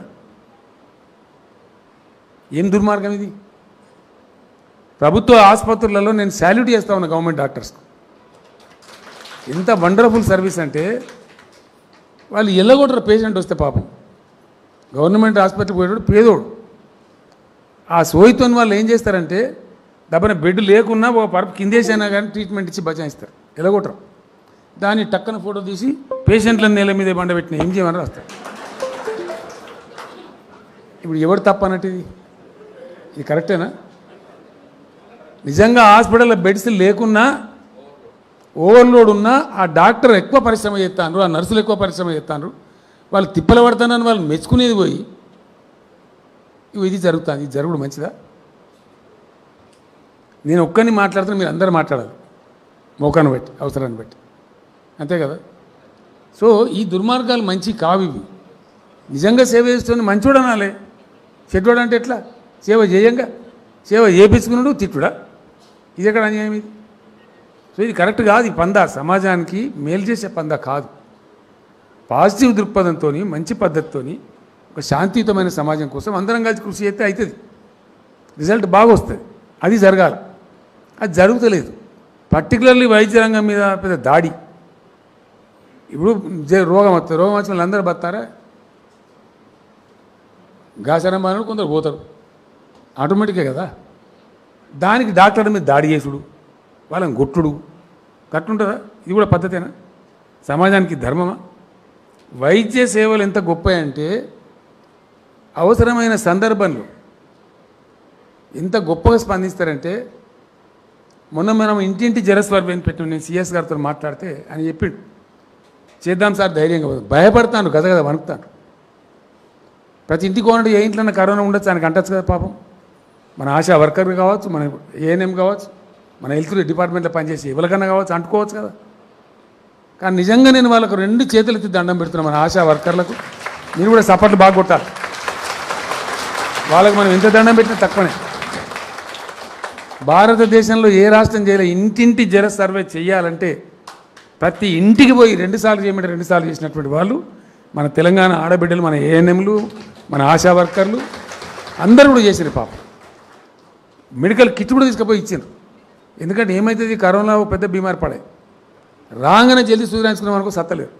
ఏం దుర్మార్గం ఇది ప్రభుత్వ ఆసుపత్రులలో నేను శాల్యూట్ చేస్తా ఉన్నా గవర్నమెంట్ డాక్టర్స్కి ఎంత వండర్ఫుల్ సర్వీస్ అంటే వాళ్ళు ఎల్లగొట్టరు పేషెంట్ వస్తే పాపం గవర్నమెంట్ హాస్పిటల్కి పోయేటోడు పేదోడు ఆ సోయితో వాళ్ళు ఏం చేస్తారంటే దబ్బన బెడ్ లేకున్నా ఒక పరుపు కిందేసైనా కానీ ట్రీట్మెంట్ ఇచ్చి బచాయిస్తారు ఎలగొట్టరు దాన్ని టక్కన ఫోటో తీసి పేషెంట్లను నేల మీద బండబెట్టిన ఏం చేయమని రాస్తారు ఇప్పుడు ఎవరు తప్ప అన్నట్టు ఇది ఇది కరెక్టేనా నిజంగా హాస్పిటల్లో బెడ్స్ లేకున్నా ఓవర్లోడ్ ఉన్నా ఆ డాక్టర్ ఎక్కువ పరిశ్రమ చేస్తాను ఆ నర్సులు ఎక్కువ పరిశ్రమ చేస్తాను వాళ్ళు తిప్పలు పడతానని వాళ్ళు మెచ్చుకునేది పోయి ఇవి ఇది జరుగుతుంది ఇది జరుగుడు మంచిదా నేను ఒక్కరిని మాట్లాడుతున్నా మీరు అందరూ మాట్లాడాలి మోకాన్ని బట్టి అవసరాన్ని బట్టి అంతే కదా సో ఈ దుర్మార్గాలు మంచి కావు ఇవి నిజంగా సేవ చేస్తుంది మంచోడు అనాలే చెడ్డోడు అంటే ఎట్లా సేవ చేయంగా సేవ చేపించుకున్నాడు తిట్టుడా ఇది ఎక్కడ అన్యాయం ఇది సో ఇది కరెక్ట్ కాదు ఈ పందా సమాజానికి మేలు చేసే పందా కాదు పాజిటివ్ దృక్పథంతో మంచి పద్ధతితోని ఒక శాంతియుతమైన సమాజం కోసం అందరం కలిసి కృషి చేస్తే అవుతుంది రిజల్ట్ బాగా వస్తుంది అది జరగాలి అది జరుగుతలేదు పర్టికులర్లీ వైద్య రంగం మీద పెద్ద దాడి ఇప్పుడు జే- రోగం వస్తుంది రోగం వచ్చిన వాళ్ళు అందరూ బతారా గాసరం బాగా కొందరు పోతారు ఆటోమేటికే కదా దానికి డాక్టర్ మీద దాడి చేసుడు వాళ్ళని గొట్టుడు గట్టుంటుందా ఇది కూడా పద్ధతేనా సమాజానికి ధర్మమా వైద్య సేవలు ఎంత గొప్ప అంటే అవసరమైన సందర్భంలో ఎంత గొప్పగా స్పందిస్తారంటే మొన్న మనం ఇంటింటి జలస్వర్వేని పెట్టిన నేను సిఎస్ గారితో మాట్లాడితే అని చెప్పిండు చేద్దాం సార్ ధైర్యంగా పోదాం. భయపడతాను గద గద వణుకుతాను ప్రతి ఇంటికి ఓనంటే ఏ ఇంట్లో కరోనా ఉండొచ్చు ఆయనకు అంటచ్చు కదా పాపం మన ఆశా వర్కర్ కావచ్చు మన ఏఎన్ఎం కావచ్చు మన హెల్త్ డిపార్ట్మెంట్లో పనిచేసి ఎవరికన్నా కావచ్చు అంటుకోవచ్చు కదా కానీ నిజంగా నేను వాళ్ళకు రెండు చేతులు ఎత్తి దండం పెడుతున్నా మన ఆశా వర్కర్లకు మీరు కూడా సపోర్ట్లు బాగా కొట్టాలి వాళ్ళకు మనం ఎంత దండం పెట్టినా తక్కువనే భారతదేశంలో ఏ రాష్ట్రం చేయలే ఇంటింటి జల సర్వే చేయాలంటే ప్రతి ఇంటికి పోయి రెండుసార్లు చేయమంటే రెండుసార్లు చేసినటువంటి వాళ్ళు మన తెలంగాణ ఆడబిడ్డలు మన ఏఎన్ఎంలు మన ఆశా వర్కర్లు అందరూ కూడా చేసారు పాపం మెడికల్ కిట్ కూడా తీసుకుపోయి ఇచ్చారు ఎందుకంటే ఏమవుతుంది కరోనా ఓ పెద్ద బీమారి పడాయి రాగానే జల్దీ సూర్యాన్సుకున్నాం అనుకో సత్తలేరు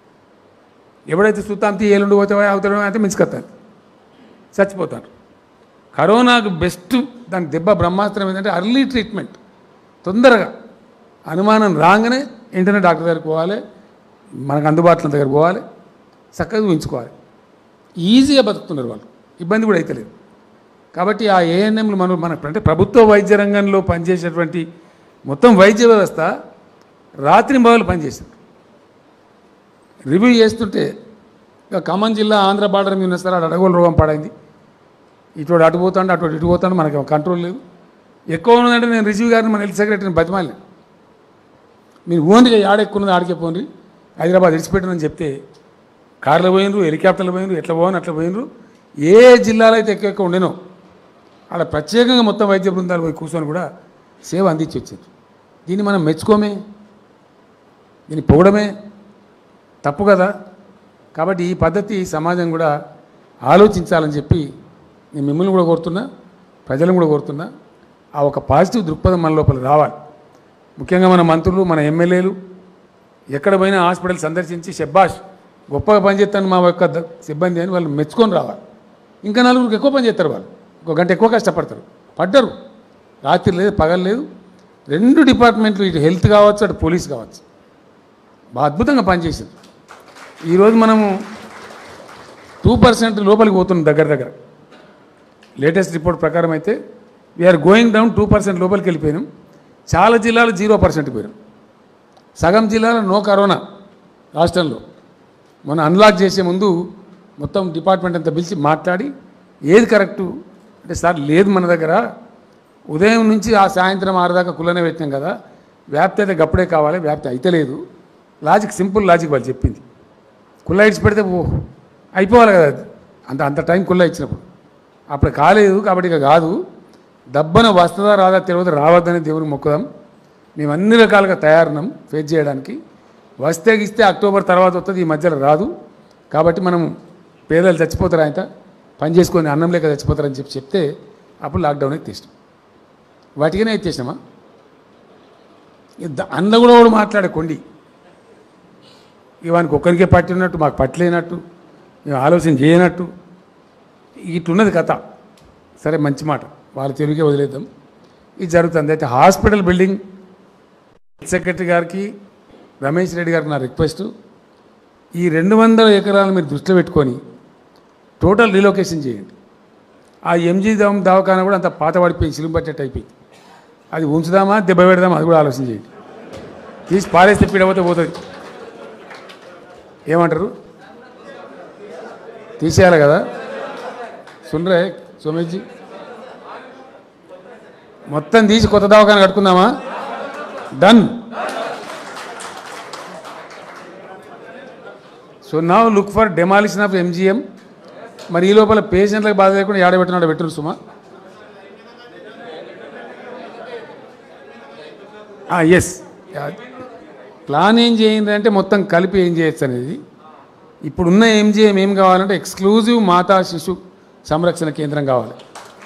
ఎవడైతే సుత్తాంతి ఏలుండి పోతే అవుతాడో అయితే మించుకొస్తాను చచ్చిపోతారు కరోనాకు బెస్ట్ దానికి దెబ్బ బ్రహ్మాస్త్రం ఏంటంటే అర్లీ ట్రీట్మెంట్ తొందరగా అనుమానం రాగానే వెంటనే డాక్టర్ దగ్గరికి పోవాలి మనకు అందుబాటులో దగ్గర పోవాలి చక్కగా ఉంచుకోవాలి ఈజీగా బతుకుతున్నారు వాళ్ళు ఇబ్బంది కూడా అవుతలేదు కాబట్టి ఆ ఏఎన్ఎంలు మనం మన అంటే ప్రభుత్వ వైద్య రంగంలో పనిచేసేటువంటి మొత్తం వైద్య వ్యవస్థ రాత్రి మొదలు పనిచేసింది రివ్యూ చేస్తుంటే ఇక ఖమ్మం జిల్లా ఆంధ్ర బార్డర్ మీద ఉన్న సార్ అటు అడగోలు రోగం పడైంది ఇటు అటు పోతాడు అటు ఇటు పోతాడు మనకి కంట్రోల్ లేదు ఎక్కువ ఉన్నదంటే నేను రిజీవ్ గారిని మన హెల్త్ సెక్రటరీని బతిమాలిన మీరు ఓన్గా ఆడెక్కున్నది ఆడికే పోండి హైదరాబాద్ విడిచిపెట్టనని చెప్తే కార్లో పోయినరు హెలికాప్టర్లు పోయినరు ఎట్లా పోను అట్లా పోయినరు ఏ జిల్లాలో అయితే ఎక్కువ ఎక్కువ ఉండేనో ఆడ ప్రత్యేకంగా మొత్తం వైద్య బృందాలు పోయి కూర్చొని కూడా సేవ అందించి వచ్చింది దీన్ని మనం మెచ్చుకోమే దీన్ని పొగడమే తప్పు కదా కాబట్టి ఈ పద్ధతి సమాజం కూడా ఆలోచించాలని చెప్పి నేను మిమ్మల్ని కూడా కోరుతున్నా ప్రజలను కూడా కోరుతున్నా ఆ ఒక పాజిటివ్ దృక్పథం మన లోపల రావాలి ముఖ్యంగా మన మంత్రులు మన ఎమ్మెల్యేలు ఎక్కడ పోయినా హాస్పిటల్ సందర్శించి షెబ్బాష్ గొప్పగా పనిచేస్తాను మా యొక్క ద- సిబ్బంది అని వాళ్ళు మెచ్చుకొని రావాలి ఇంకా నలుగురికి ఎక్కువ పని చేస్తారు వాళ్ళు ఒక గంట ఎక్కువ కష్టపడతారు పడ్డరు రాత్రి లేదు పగలు లేదు రెండు డిపార్ట్మెంట్లు ఇటు హెల్త్ కావచ్చు అటు పోలీస్ కావచ్చు బాగా అద్భుతంగా పనిచేసింది ఈరోజు మనము టూ పర్సెంట్ లోపలికి పోతున్నాం దగ్గర దగ్గర లేటెస్ట్ రిపోర్ట్ ప్రకారం అయితే we're going down two percent లోపలికి వెళ్ళిపోయినాం చాలా జిల్లాలు జీరో పర్సెంట్ పోయినాం సగం జిల్లాలో నో కరోనా రాష్ట్రంలో మనం అన్లాక్ చేసే ముందు మొత్తం డిపార్ట్మెంట్ అంతా పిలిచి మాట్లాడి ఏది కరెక్టు అంటే సార్ లేదు మన దగ్గర ఉదయం నుంచి ఆ సాయంత్రం ఆరు దాకా కుల్లనే పెట్టినాం కదా వ్యాప్తి అయితే గప్పుడే కావాలి వ్యాప్తి అయితే లేదు లాజిక్ సింపుల్ లాజిక్ వాళ్ళు చెప్పింది కుల్ల ఇడిచి పెడితే ఓ అయిపోవాలి కదా అది. అంత అంత టైం కుల్ల ఇచ్చినప్పుడు అప్పుడు కాలేదు కాబట్టి ఇక కాదు దబ్బన వస్తుందా రాదా తెలియదు రావద్దని దేవునికి మొక్కుదాం మేము అన్ని రకాలుగా తయారున్నాం ఫేస్ చేయడానికి వస్తే ఇస్తే అక్టోబర్ తర్వాత వస్తుంది ఈ మధ్యలో రాదు కాబట్టి మనం పేదలు చచ్చిపోతారు ఆయన పని చేసుకొని అన్నం లేక చచ్చిపోతారని చెప్పి చెప్తే అప్పుడు లాక్డౌన్ అయితే తీసినాం వాటికనే ఎత్తేసినామా అందులో కూడా కూడా మాట్లాడే కొండి ఇవానికి ఒక్కరికే పట్టినట్టు మాకు పట్టలేనట్టు మేము ఆలోచన చేయనట్టు ఇట్లున్నది కథ సరే మంచి మాట వాళ్ళ తెలుగుకే వదిలేద్దాం ఇది జరుగుతుంది అయితే హాస్పిటల్ బిల్డింగ్ సెక్రటరీ గారికి రమేష్ రెడ్డి గారికి నా రిక్వెస్ట్ ఈ రెండు వందల ఎకరాలను మీరు దృష్టిలో పెట్టుకొని టోటల్ రీలొకేషన్ చేయండి ఆ ఎంజీ దవం దవాఖాన కూడా అంత పాత పడిపోయింది సిలుం పట్టేట్టు అయిపోయింది అది ఉంచుదామా దెబ్బ పెడదామా అది కూడా ఆలోచన చేయండి తీసి పారేస్తే పీడపోతే పోతుంది ఏమంటారు తీసేయాలి కదా సుండ్రే సోమేజ్జీ మొత్తం తీసి కొత్త దవాఖాన కట్టుకుందామా డన్ సో నా look for demolition of MGM మరి ఈ లోపల పేషెంట్లకు బాధ లేకుండా ఏడబెట్టినాడు పెట్టరు సుమా ఎస్ ప్లాన్ ఏం చేయండి అంటే మొత్తం కలిపి ఏం చేయొచ్చు అనేది ఇప్పుడున్న ఎంజిఎం ఏం కావాలంటే ఎక్స్క్లూజివ్ మాతా శిశు సంరక్షణ కేంద్రం కావాలి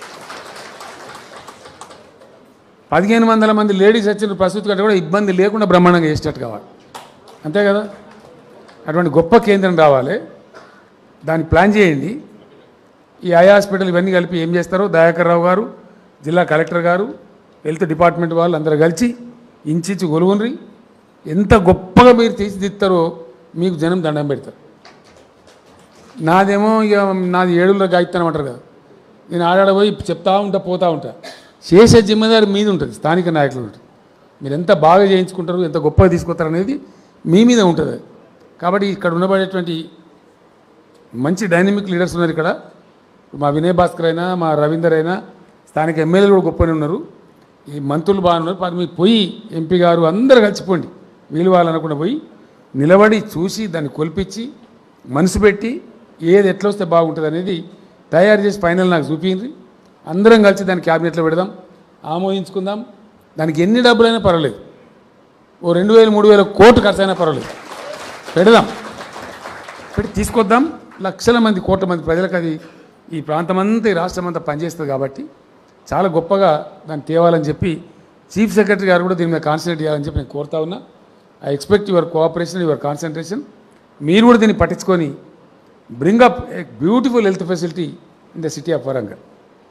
పదిహేను వందల మంది లేడీస్ వచ్చిన ప్రసూతి కంటే కూడా ఇబ్బంది లేకుండా బ్రహ్మాండంగా చేసేటట్టు కావాలి అంతే కదా అటువంటి గొప్ప కేంద్రం రావాలి దాన్ని ప్లాన్ చేయండి ఈ ఐ హాస్పిటల్ ఇవన్నీ కలిపి ఏం చేస్తారో దయాకర్ రావు గారు జిల్లా కలెక్టర్ గారు హెల్త్ డిపార్ట్మెంట్ వాళ్ళు అందరూ కలిసి ఇంచిచ్చి గొలుగుండ్రి ఎంత గొప్పగా మీరు తీర్చిదిస్తారో మీకు జనం దండం పెడతారు నాదేమో ఇక నాది ఏడులో గాయత్తానం అంటారు కదా నేను ఆడాడ పోయి చెప్తా ఉంటా పోతా ఉంటా చేసే జిమ్మేదారి మీద ఉంటుంది స్థానిక నాయకులు ఉంటుంది మీరు ఎంత బాగా చేయించుకుంటారు ఎంత గొప్పగా తీసుకొస్తారు అనేది మీ మీద ఉంటుంది అది. కాబట్టి ఇక్కడ ఉండబడేటువంటి మంచి డైనమిక్ లీడర్స్ ఉన్నారు ఇక్కడ మా వినయ్ భాస్కర్ అయినా మా రవీందర్ అయినా స్థానిక ఎమ్మెల్యేలు కూడా గొప్పనే ఉన్నారు ఈ మంత్రులు బాగున్నారు మరి మీరు పోయి ఎంపీ గారు అందరూ కలిసిపోండి వీలు వాళ్ళనకుండా పోయి నిలబడి చూసి దాన్ని కొలిపించి మనసు పెట్టి ఏది ఎట్లా వస్తే బాగుంటుంది అనేది తయారు చేసి ఫైనల్ నాకు చూపించి అందరం కలిసి దాన్ని క్యాబినెట్లో పెడదాం ఆమోదించుకుందాం దానికి ఎన్ని డబ్బులైనా పర్వాలేదు ఓ రెండు వేలు మూడు వేల కోట్లు ఖర్చు అయినా పర్వాలేదు పెడదాం పెట్టి తీసుకొద్దాం లక్షల మంది కోట్ల మంది ప్రజలకు అది ఈ ప్రాంతం అంతా ఈ రాష్ట్రం అంతా పనిచేస్తుంది కాబట్టి చాలా గొప్పగా దాన్ని తేవాలని చెప్పి చీఫ్ సెక్రటరీ గారు కూడా దీని మీద కాన్సన్ట్రేట్ చేయాలని చెప్పి నేను కోరుతా ఉన్నా I expect your cooperation your concentration మీరు కూడా దీన్ని పట్టించుకొని bring up a beautiful health facility in the city of Warangal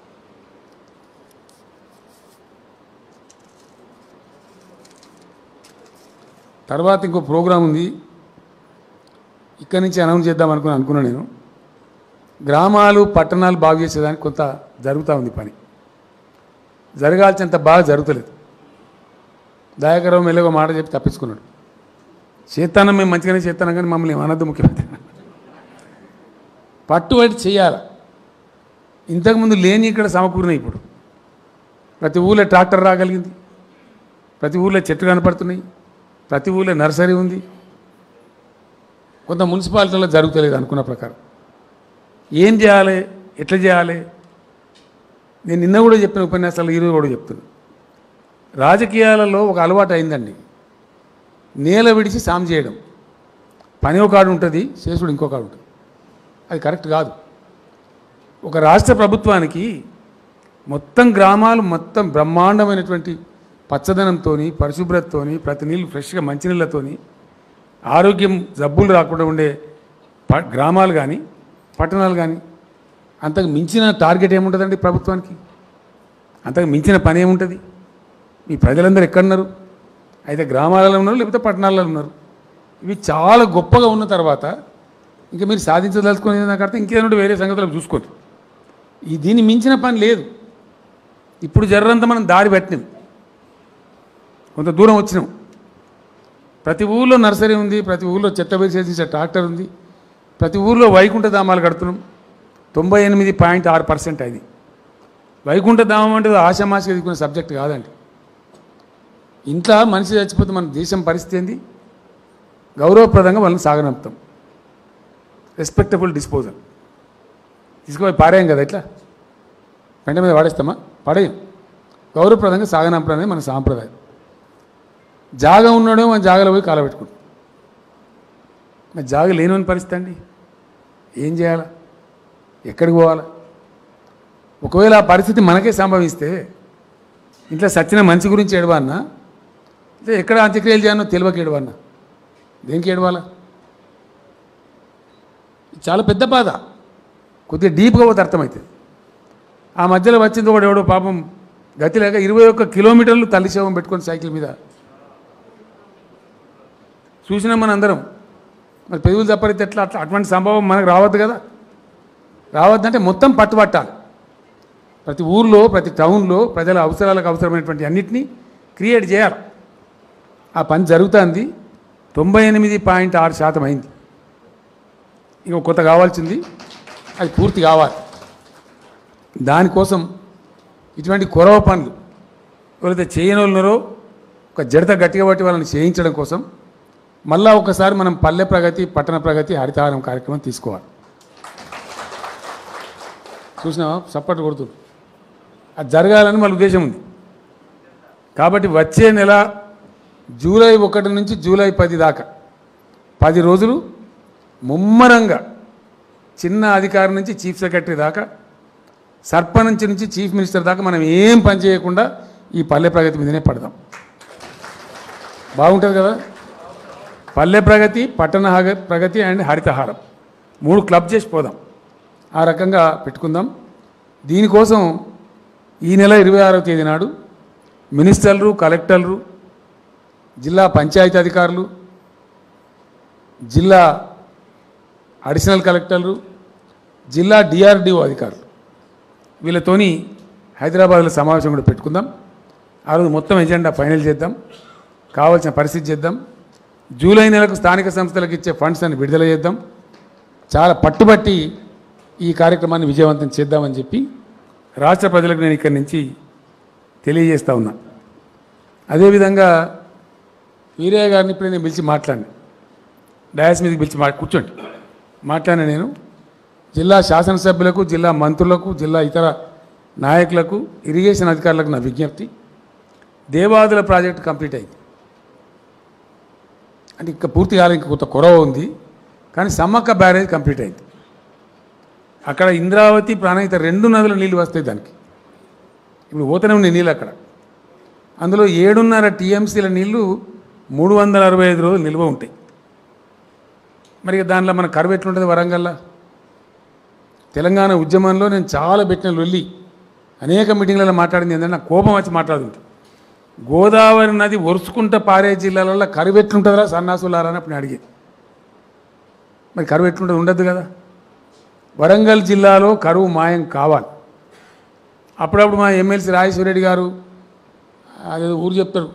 తర్వాత ఇంకో ప్రోగ్రాం ఉంది ఇక్కడి నుంచి అనౌన్స్ చేద్దాం అనుకుని అనుకున్నా నేను గ్రామాలు పట్టణాలు బాగు చేసేదానికి కొంత జరుగుతూ ఉంది పని జరగాల్సినంత బాగా జరుగుతలేదు దయాకరం మెల్లగా మాట చెప్పి తప్పించుకున్నాడు చేస్తానం మేము మంచిగానే చేస్తానం కానీ మమ్మల్ని ఏమనద్దు ముఖ్యమంత్రి పట్టుబట్టి చేయాలి ఇంతకుముందు లేని ఇక్కడ సమకూరినాయి ఇప్పుడు ప్రతి ఊళ్ళో ట్రాక్టర్ రాగలిగింది ప్రతి ఊళ్ళో చెట్లు కనపడుతున్నాయి ప్రతి ఊళ్ళో నర్సరీ ఉంది కొంత మున్సిపాలిటీలో జరుగుతలేదు అనుకున్న ప్రకారం ఏం చేయాలి ఎట్లా చేయాలి నేను నిన్న కూడా చెప్పిన ఉపన్యాసాలు ఈరోజు కూడా చెప్తున్నా రాజకీయాలలో ఒక అలవాటు అయిందండి నేల విడిచి సామ్ చేయడం పని ఒక కాడు ఉంటుంది చేసుడు ఇంకో కాడు ఉంటుంది అది కరెక్ట్ కాదు ఒక రాష్ట్ర ప్రభుత్వానికి మొత్తం గ్రామాలు మొత్తం బ్రహ్మాండమైనటువంటి పచ్చదనంతో పరిశుభ్రతతో ప్రతి నీళ్ళు ఫ్రెష్గా మంచినీళ్ళతోని ఆరోగ్యం జబ్బులు రాకుండా ఉండే ప గ్రామాలు కానీ పట్టణాలు కానీ అంతకు మించిన టార్గెట్ ఏముంటుందండి ప్రభుత్వానికి అంతకు మించిన పని ఏముంటుంది మీ ప్రజలందరూ ఎక్కడున్నారు అయితే గ్రామాలలో ఉన్నారు లేకపోతే పట్టణాలలో ఉన్నారు ఇవి చాలా గొప్పగా ఉన్న తర్వాత ఇంకా మీరు సాధించదలుచుకునేది నాకు అర్థం ఇంకేదంటే వేరే సంగతులకు చూసుకోండి ఈ దీన్ని మించిన పని లేదు ఇప్పుడు జర్రంతా మనం దారి పెట్టినాం కొంత దూరం వచ్చినాం ప్రతి ఊళ్ళో నర్సరీ ఉంది ప్రతి ఊళ్ళో చెత్త వేసేసి ట్రాక్టర్ ఉంది ప్రతి ఊళ్ళో వైకుంఠ ధామాలు కడుతున్నాం తొంభై ఎనిమిది పాయింట్ ఆరు పర్సెంట్ అది వైకుంఠ ధామం అంటే ఆశామాషగా ఎదుర్కొనే సబ్జెక్ట్ కాదండి ఇంట్లో మనిషి చచ్చిపోతే మన దేశం పరిస్థితి ఏంది గౌరవప్రదంగా వాళ్ళని సాగనంపుతాం రెస్పెక్టబుల్ డిస్పోజల్ తీసుకుపోయి పారేయం కదా ఇట్లా వెంట మీద వాడేస్తామా పడేయం గౌరవప్రదంగా సాగనంపడం అనేది మన సాంప్రదాయం జాగా ఉన్నాడో మన జాగాలో పోయి కాలబెట్టుకుంటాం మరి జాగ లేనివని పరిస్థితి అండి ఏం చేయాలా ఎక్కడికి పోవాలా ఒకవేళ ఆ పరిస్థితి మనకే సంభవిస్తే ఇంట్లో సచ్చిన మంచి గురించి ఏడవాలన్నా లేదా ఎక్కడ అంత్యక్రియలు చేయాలో తెలియక ఏడవాలన్నా దేనికి ఏడవాలా ఇది చాలా పెద్ద బాధ కొద్దిగా డీప్గా పోతే అర్థమవుతుంది ఆ మధ్యలో వచ్చింది ఒకడు ఎవడో పాపం గతి లేక ఇరవై ఒక్క కిలోమీటర్లు తల్లి శవం పెట్టుకొని సైకిల్ మీద చూసినాం మన అందరం మరి పెదవులు తప్పరితే ఎట్లా అట్లా అటువంటి సంభవం మనకు రావద్దు కదా రావద్దంటే మొత్తం పట్టుబట్టాలి ప్రతి ఊర్లో ప్రతి టౌన్లో ప్రజల అవసరాలకు అవసరమైనటువంటి అన్నిటినీ క్రియేట్ చేయాలి ఆ పని జరుగుతుంది తొంభై ఎనిమిది పాయింట్ ఆరు శాతం అయింది ఇంకో కొత్త కావాల్సింది అది పూర్తి కావాలి దానికోసం ఇటువంటి కొరవ పనులు ఎవరైతే చేయని వాళ్ళు ఉన్నారో ఒక జడత గట్టిగా పట్టి వాళ్ళని చేయించడం కోసం మళ్ళా ఒకసారి మనం పల్లె ప్రగతి పట్టణ ప్రగతి హరితహారం కార్యక్రమం తీసుకోవాలి చూసినావా సపోర్ట్ కొడుతుంది అది జరగాలని మన ఉద్దేశం ఉంది కాబట్టి వచ్చే నెల జూలై ఒకటి నుంచి జూలై పది దాకా పది రోజులు ముమ్మరంగా చిన్న అధికారి నుంచి చీఫ్ సెక్రటరీ దాకా సర్పంచ్ నుంచి చీఫ్ మినిస్టర్ దాకా మనం ఏం పని చేయకుండా ఈ పల్లె ప్రగతి మీదనే పడదాం బాగుంటుంది కదా పల్లె ప్రగతి పట్టణ హగ- ప్రగతి అండ్ హరితహారం మూడు క్లబ్ చేసి పోదాం ఆ రకంగా పెట్టుకుందాం దీనికోసం ఈ నెల ఇరవై ఆరవ తేదీ నాడు మినిస్టర్లు కలెక్టర్లు జిల్లా పంచాయతీ అధికారులు జిల్లా అడిషనల్ కలెక్టర్లు జిల్లా డిఆర్డిఓ అధికారులు వీళ్ళతోని హైదరాబాద్లో సమావేశం కూడా పెట్టుకుందాం ఆ రోజు మొత్తం ఎజెండా ఫైనల్ చేద్దాం కావాల్సిన పరిస్థితి చేద్దాం జూలై నెలకు స్థానిక సంస్థలకు ఇచ్చే ఫండ్స్ అని విడుదల చేద్దాం చాలా పట్టుబట్టి ఈ కార్యక్రమాన్ని విజయవంతం చేద్దామని చెప్పి రాష్ట్ర ప్రజలకు నేను ఇక్కడి నుంచి తెలియజేస్తా ఉన్నా అదేవిధంగా వీరయ్య గారిని ఇప్పుడు నేను పిలిచి మాట్లాడినా డయాస్ మీదకి పిలిచి మా కూర్చోండి మాట్లాడిన నేను జిల్లా శాసనసభ్యులకు జిల్లా మంత్రులకు జిల్లా ఇతర నాయకులకు ఇరిగేషన్ అధికారులకు నా విజ్ఞప్తి దేవాదుల ప్రాజెక్టు కంప్లీట్ అయింది అంటే ఇంకా పూర్తి కాలం ఇంకా కొంత కొరవ ఉంది కానీ సమ్మక్క బ్యారేజ్ కంప్లీట్ అయింది అక్కడ ఇంద్రావతి ప్రాణహిత రెండు నదుల నీళ్ళు వస్తాయి దానికి ఇప్పుడు పోతూనే ఉన్నాయి నీళ్ళు అక్కడ అందులో ఏడున్నర టీఎంసీల నీళ్లు మూడు వందల అరవై ఐదు రోజులు నిల్వ ఉంటాయి మరి ఇక దానిలో మన కరువు ఎట్లుంటుంది వరంగల్లో తెలంగాణ ఉద్యమంలో నేను చాలా పెట్టిన లొల్లి అనేక మీటింగ్లలో మాట్లాడింది ఏంటంటే నాకు కోపం వచ్చి మాట్లాడుతుంది గోదావరి నది ఒరుసుకుంటా పారే జిల్లాలలో కరువు ఎట్లుంటుందా సన్నాసులారా అని అప్పుడు నేను అడిగేది మరి కరువు ఎట్లుంటుంది ఉండదు కదా వరంగల్ జిల్లాలో కరువు మాయం కావాలి అప్పుడప్పుడు మా ఎమ్మెల్సీ రాజేశ్వరరెడ్డి గారు అదేదో ఊరు చెప్తారు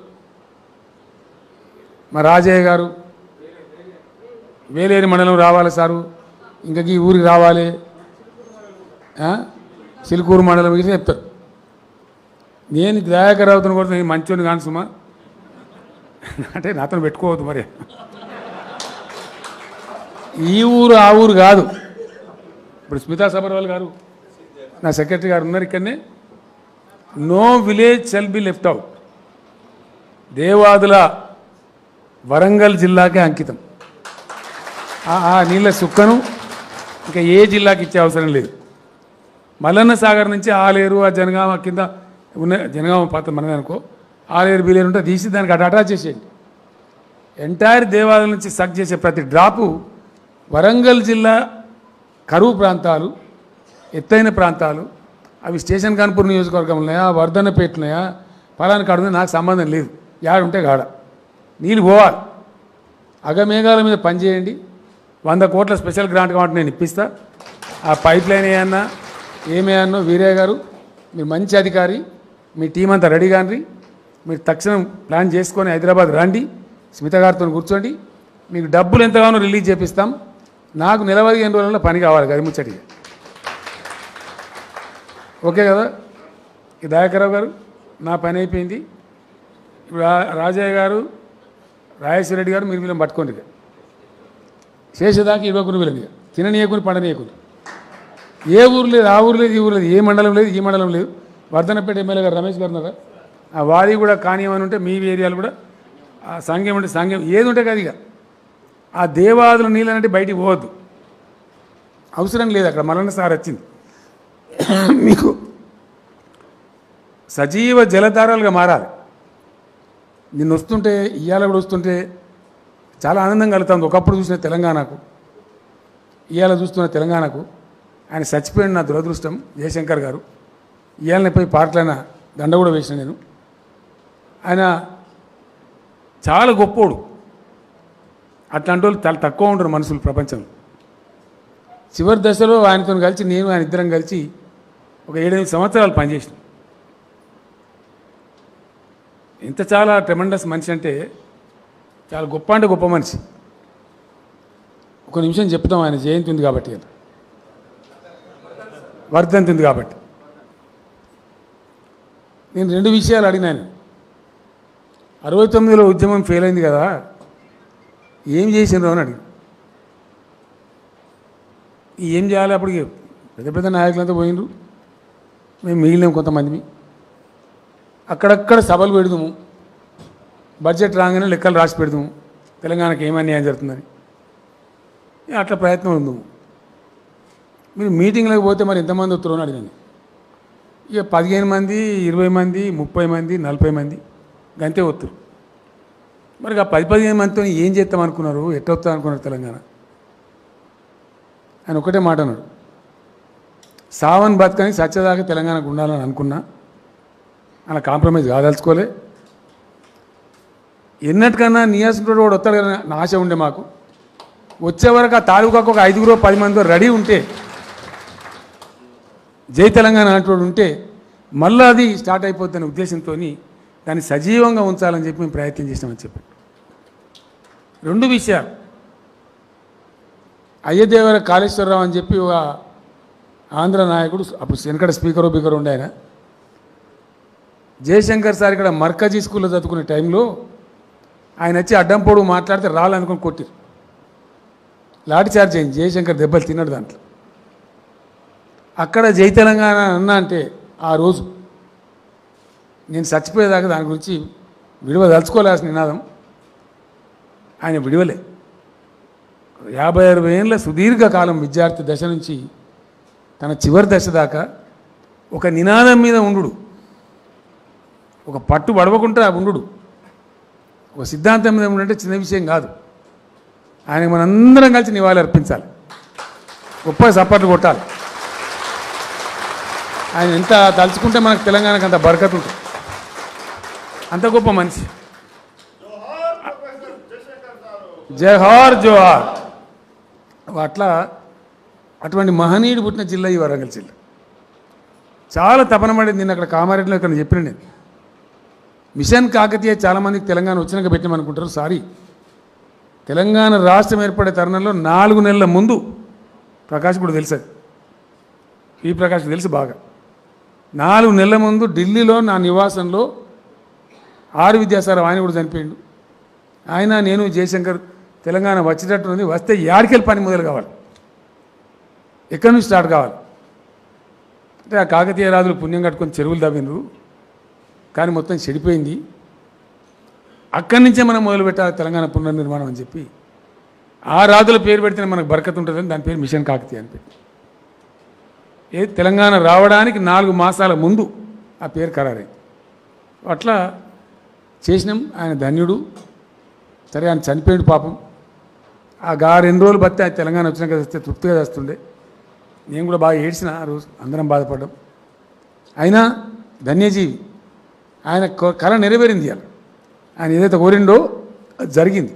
మా రాజయ్య గారు వేలేరు మండలం రావాలి సారు ఇంకా ఈ ఊరికి రావాలి ఆ? సిలుకూరు మండలం ఇది చెప్తారు నేను దయాకర్ అవుతున్న కూడా నేను మంచోని కాను సుమా అంటే నాతో పెట్టుకోవద్దు మరి ఈ ఊరు ఆ ఊరు కాదు ఇప్పుడు స్మితా సబర్వాల్ గారు నా సెక్రటరీ గారు ఉన్నారు ఇక్కడనే no village shall be left out Devadula Warangal జిల్లాకే అంకితం ఆ ఆ నీళ్ళ సుక్కను ఇంకా ఏ జిల్లాకి ఇచ్చే అవసరం లేదు మల్లన్న సాగర్ నుంచి ఆలేరు ఆ జనగామ కింద ఉన్న జనగామ పాత్ర మనది అనుకో ఆలేరు బీలేరు ఉంటే తీసి దానికి అటు అటాచ్ చేసేయండి ఎంటైర్ దేవాలయం నుంచి సక్ చేసే ప్రతి డ్రాపు వరంగల్ జిల్లా కరువు ప్రాంతాలు ఎత్తైన ప్రాంతాలు అవి స్టేషన్ కాన్పూర్ నియోజకవర్గం ఉన్నాయా వర్ధన్నపేట ఉన్నాయా ఫలానా కాడు ఉంది, నాకు సంబంధం లేదు యాడుంటే గాడ నీళ్ళు పోవాలి అగమేఘాల మీద పనిచేయండి వంద కోట్ల స్పెషల్ గ్రాంట్ కాబట్టి నేను ఇప్పిస్తా ఆ పైప్ లైన్ ఏమన్నా ఏమేయన్నో వీరయ్య గారు మీరు మంచి అధికారి మీ టీం అంతా రెడీ కాండి మీరు తక్షణం ప్లాన్ చేసుకొని హైదరాబాద్ రండి స్మిత గారితో కూర్చోండి మీకు డబ్బులు ఎంతగానో రిలీజ్ చేపిస్తాం నాకు నిలవది ఎన్ని రోజుల్లో పని కావాలి గది ముచ్చటిగా ఓకే కదా ఈ దయాకరావు గారు నా పని అయిపోయింది ఇప్పుడు రా- రాజయ్య గారు రాజేశ్వర రెడ్డి గారు మీరు వీళ్ళని పట్టుకోండి ఇక చేసేదాకా ఇవ్వకుని వీళ్ళని ఇక తిననీయకుని పండనీయకుని ఏ ఊరు లేదు ఆ ఊరు లేదు ఈ ఊరు లేదు ఏ మండలం లేదు ఈ మండలం లేదు వర్ధనపేట ఎమ్మెల్యే గారు రమేష్ గారు ఉన్నారా ఆ వారి కూడా కానియమని ఉంటే మీ ఏరియాలు కూడా ఆ సంఘం ఉంటే సంఘం ఏది ఉంటే కాదు ఇక ఆ దేవాదుల నీళ్ళు అంటే బయటికి పోవద్దు అవసరం లేదు అక్కడ మలన సార్ వచ్చింది మీకు సజీవ జలధారాలుగా మారాలి నిన్న వస్తుంటే ఇవాళ కూడా వస్తుంటే చాలా ఆనందం కలుగుతుంది ఒకప్పుడు చూసిన తెలంగాణకు ఇవాళ చూస్తున్న తెలంగాణకు ఆయన చచ్చిపోయిన నా దురదృష్టం జయశంకర్ గారు ఇవాళ పోయి పార్ట్లైన దండ కూడా వేసిన నేను ఆయన చాలా గొప్పోడు అట్లాంటి వాళ్ళు చాలా తక్కువ ఉంటారు మనుషులు ప్రపంచంలో చివరి దశలో ఆయనతో కలిసి నేను ఆయన ఇద్దరం కలిసి ఒక ఏడెనిమిది సంవత్సరాలు పనిచేసిన ఎంత చాలా ట్రెమండస్ మనిషి అంటే చాలా గొప్ప అంటే గొప్ప మనిషి ఒక నిమిషం చెప్తాం ఆయన జయంతి ఉంది కాబట్టి కదా వర్ధంతి ఉంది కాబట్టి నేను రెండు విషయాలు అడిగినాను అరవై తొమ్మిదిలో ఉద్యమం ఫెయిల్ అయింది కదా ఏం చేసిండ్రు అని అడిగి ఏం చేయాలి అప్పటికి పెద్ద పెద్ద నాయకులంతా పోయినరు మేము మిగిలినాం కొంతమంది అక్కడక్కడ సభలు పెడదాము బడ్జెట్ రాగానే లెక్కలు రాసి పెడదాము తెలంగాణకి ఏం అన్యాయం జరుగుతుందని ఇక అట్లా ప్రయత్నం ఉందాము మీరు మీటింగ్లకు పోతే మరి ఎంతమంది వస్తారో అని అడిగాను ఇక పదిహేను మంది ఇరవై మంది ముప్పై మంది నలభై మంది గంతే వస్తారు మరి ఆ పది పదిహేను మందితో ఏం చేద్దాం అనుకున్నారు ఎట్ట వస్తా అనుకున్నారు తెలంగాణ ఆయన ఒకటే మాట అన్నాడు సావన్ బతకని సత్యదాకా తెలంగాణకు ఉండాలని అనుకున్నా అలా కాంప్రమైజ్ కాదలుచుకోలే ఎన్నటికన్నా నియాసంతో వాడు వస్తాడు కదా నా ఆశ ఉండే మాకు వచ్చే వరకు ఆ తాలూకాకు ఒక ఐదుగురు పది మంది రెడీ ఉంటే జై తెలంగాణ అంటోడు ఉంటే మళ్ళీ అది స్టార్ట్ అయిపోతున్న ఉద్దేశంతో దాన్ని సజీవంగా ఉంచాలని చెప్పి మేము ప్రయత్నం చేసినామని చెప్పి రెండు విషయాలు అయ్యదేవర కాళేశ్వరరావు అని చెప్పి ఒక ఆంధ్ర నాయకుడు అప్పుడు వెనకడ స్పీకరు బీకరు ఉండే ఆయన జయశంకర్ సార్ ఇక్కడ మర్కజీ స్కూల్లో చదువుకునే టైంలో ఆయన వచ్చి అడ్డం పొడుగు మాట్లాడితే రాలనుకొని కొట్టిరు లాఠీ చార్జ్ అయింది జయశంకర్ దెబ్బలు తిన్నాడు దాంట్లో అక్కడ జై తెలంగాణ అన్నా అంటే ఆ రోజు నేను చచ్చిపోయేదాకా దాని గురించి విడువ తలుచుకోలేసిన నినాదం ఆయన విడువలే యాభై అరవై ఏళ్ళ సుదీర్ఘకాలం విద్యార్థి దశ నుంచి తన చివరి దశ దాకా ఒక నినాదం మీద ఉండు ఒక పట్టు పడవకుంటా ఉండు ఒక సిద్ధాంతం మీద ఉండంటే చిన్న విషయం కాదు ఆయన మనందరం కలిసి నివాళి అర్పించాలి గొప్ప సపోర్ట్లు కొట్టాలి ఆయన ఎంత తలుచుకుంటే మనకు తెలంగాణకు అంత బరకత్ ఉంటుంది అంత గొప్ప మనిషి జవహర్ జోహార్ అట్లా అటువంటి మహనీయుడు పుట్టిన జిల్లా ఈ వరంగల్ జిల్లా చాలా తపన పడింది నేను అక్కడ కామారెడ్డిలో ఇక్కడ చెప్పిన నేను మిషన్ కాకతీయ చాలామందికి తెలంగాణ వచ్చినాక పెట్టామనుకుంటారు సారీ తెలంగాణ రాష్ట్రం ఏర్పడే తరుణంలో నాలుగు నెలల ముందు ప్రకాష్ కూడా తెలుసు అది. ఈ ప్రకాష్ తెలుసు బాగా నాలుగు నెలల ముందు ఢిల్లీలో నా నివాసంలో ఆరు విద్యాసారావు ఆయన కూడా చనిపోయిండు ఆయన నేను జయశంకర్ తెలంగాణ వచ్చేటట్టుంది వస్తే యాడికెళ్ళి పని మొదలు కావాలి ఎక్కడి నుంచి స్టార్ట్ కావాలి అంటే ఆ కాకతీయ రాజులు పుణ్యం కట్టుకొని చెరువులు తవ్వినరు కానీ మొత్తం చెడిపోయింది అక్కడి నుంచే మనం మొదలు పెట్టాలి తెలంగాణ పునర్నిర్మాణం అని చెప్పి ఆ రాజుల పేరు పెడితే మనకు బరకత్ ఉంటుందని దాని పేరు మిషన్ కాకతీయ అని పెట్టి ఏ తెలంగాణ రావడానికి నాలుగు మాసాల ముందు ఆ పేరు ఖరారైంది అట్లా చేసినాం ఆయన ధన్యుడు సరే ఆయన చనిపోయాడు పాపం ఆ గా రెండు రోజులు బట్టి ఆయన తెలంగాణ వచ్చినాక వస్తే తృప్తిగా చేస్తుండే నేను కూడా బాగా ఏడ్చిన ఆ రోజు అందరం బాధపడ్డాం అయినా ధన్యజీవి ఆయన కొ- కళ నెరవేరింది ఇవాళ ఆయన ఏదైతే కోరిండో అది జరిగింది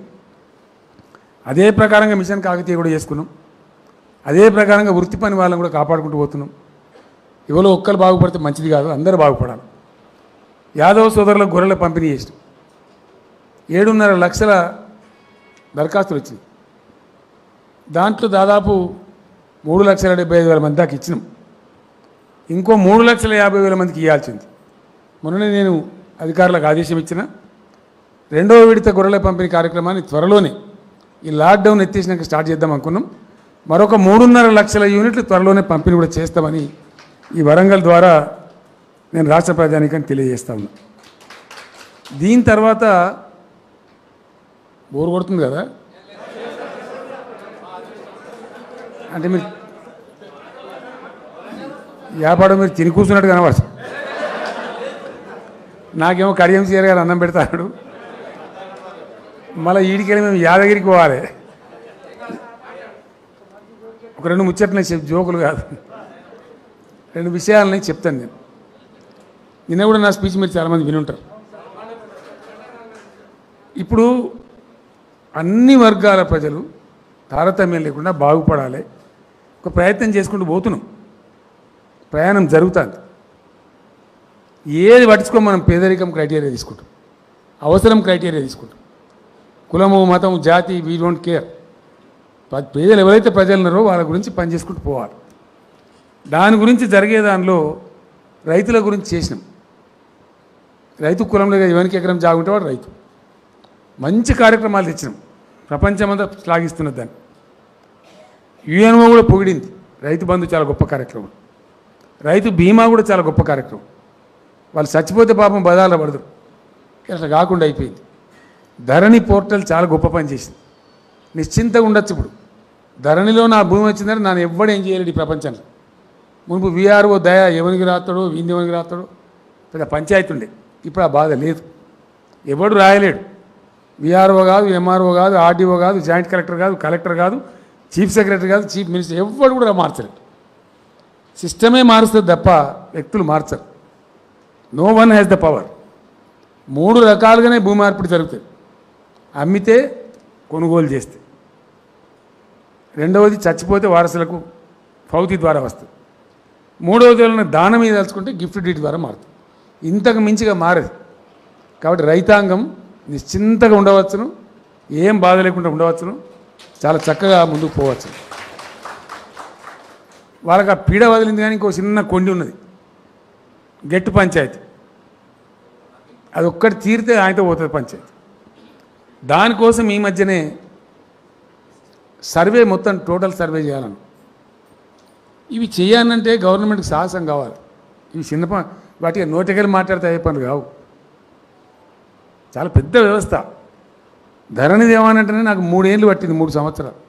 అదే ప్రకారంగా మిషన్ కాకతీయ కూడా చేసుకున్నాం అదే ప్రకారంగా వృత్తి పని వాళ్ళని కూడా కాపాడుకుంటూ పోతున్నాం ఎవరో ఒక్కరు బాగుపడితే మంచిది కాదు అందరూ బాగుపడాలి యాదవ్ సోదరులకు గొర్రెల పంపిణీ చేసినాం ఏడున్నర లక్షల దరఖాస్తులు వచ్చినాయి దాంట్లో దాదాపు మూడు లక్షల డెబ్బై ఐదు వేల మంది దాకా ఇచ్చినాం ఇంకో మూడు లక్షల యాభై వేల మందికి ఇవ్వాల్సింది మొన్ననే నేను అధికారులకు ఆదేశం ఇచ్చిన రెండవ విడత గొర్రెల పంపిణీ కార్యక్రమాన్ని త్వరలోనే ఈ లాక్డౌన్ ఎత్తేసినాక స్టార్ట్ చేద్దాం అనుకున్నాం మరొక మూడున్నర లక్షల యూనిట్లు త్వరలోనే పంపిణీ కూడా చేస్తామని ఈ వరంగల్ ద్వారా నేను రాష్ట్ర ప్రజానికాన్ని తెలియజేస్తా ఉన్నా దీని తర్వాత బోరు కొడుతుంది కదా అంటే మీరు వ్యాపారం మీరు తిని కూర్చున్నట్టు కనబడదు నాకేమో కడియం సీఆర్ గారు అన్నం పెడతాడు మళ్ళీ ఈడికెళ్ళి మేము యాదగిరికి పోవాలి ఒక రెండు ముచ్చట్లు చెప్ జోకులు కాదు రెండు విషయాలని చెప్తాను నేను నిన్న కూడా నా స్పీచ్ మీరు చాలామంది వినుంటారు ఇప్పుడు అన్ని వర్గాల ప్రజలు తారతమ్యం లేకుండా బాగుపడాలి ఒక ప్రయత్నం చేసుకుంటూ పోతున్నాం ప్రయాణం జరుగుతుంది ఏది పట్టించుకో మనం పేదరికం క్రైటీరియా తీసుకుంటాం అవసరం క్రైటీరియా తీసుకుంటాం కులము మతం జాతి వీ డోంట్ కేర్ పేదలు ఎవరైతే ప్రజలు ఉన్నారో వాళ్ళ గురించి పనిచేసుకుంటూ పోవాలి దాని గురించి జరిగే దానిలో రైతుల గురించి చేసినాం రైతు కులంలో ఎవరికి ఎకరం జాగుంటే వాడు రైతు మంచి కార్యక్రమాలు తెచ్చినాం ప్రపంచమంతా శ్లాఘిస్తున్నది దాన్ని యుఎన్ఓ కూడా పొగిడింది రైతు బంధు చాలా గొప్ప కార్యక్రమం రైతు బీమా కూడా చాలా గొప్ప కార్యక్రమం వాళ్ళు చచ్చిపోతే పాపం బదాల పడదు అట్లా కాకుండా అయిపోయింది ధరణి పోర్టల్ చాలా గొప్ప పని చేసింది నిశ్చింతగా ఉండొచ్చు ఇప్పుడు ధరణిలో నా భూమి వచ్చిందని నన్ను ఎవ్వడు ఏం చేయలేడు ఈ ప్రపంచంలో మునుపు విఆర్ఓ దయ ఎవరికి రాస్తాడో వీంది ఎవరికి రాస్తాడో పెద్ద పంచాయతీ ఉండే ఇప్పుడు ఆ బాధ లేదు ఎవడు రాయలేడు విఆర్ఓ కాదు ఎంఆర్ఓ కాదు ఆర్డీఓ కాదు జాయింట్ కలెక్టర్ కాదు కలెక్టర్ కాదు చీఫ్ సెక్రటరీ కాదు చీఫ్ మినిస్టర్ ఎవ్వడు కూడా మార్చలేడు సిస్టమే మారుస్తుంది తప్ప వ్యక్తులు మార్చరు no one has the power మూడు రకాలుగానే భూ మార్పిడి జరుగుతుంది అమ్మితే కొనుగోలు చేస్తే రెండవది చచ్చిపోతే వారసులకు ఫౌతి ద్వారా వస్తుంది మూడవది వాళ్ళని దానం మీద తలుచుకుంటే గిఫ్ట్ డీట్ ద్వారా మారుతుంది ఇంతకు మించిగా మారదు కాబట్టి రైతాంగం నిశ్చింతగా ఉండవచ్చును ఏం బాధ లేకుండా ఉండవచ్చును చాలా చక్కగా ముందుకు పోవచ్చు వాళ్ళకి ఆ పీడ వదిలింది కానీ ఇంకో చిన్న కొండి ఉన్నది గట్టి పంచాయతీ అది ఒక్కటి తీరితే ఆయనతో పోతుంది పంచాయతీ దానికోసం ఈ మధ్యనే సర్వే మొత్తం టోటల్ సర్వే చేయాలను ఇవి చేయాలంటే గవర్నమెంట్కి సాహసం కావాలి ఇవి చిన్న ప- వాటికి నోటికెళ్ళి మాట్లాడితే అయ్యే పనులు కావు చాలా పెద్ద వ్యవస్థ ధరణి దేవానంటేనే నాకు మూడేళ్ళు పట్టింది మూడు సంవత్సరాలు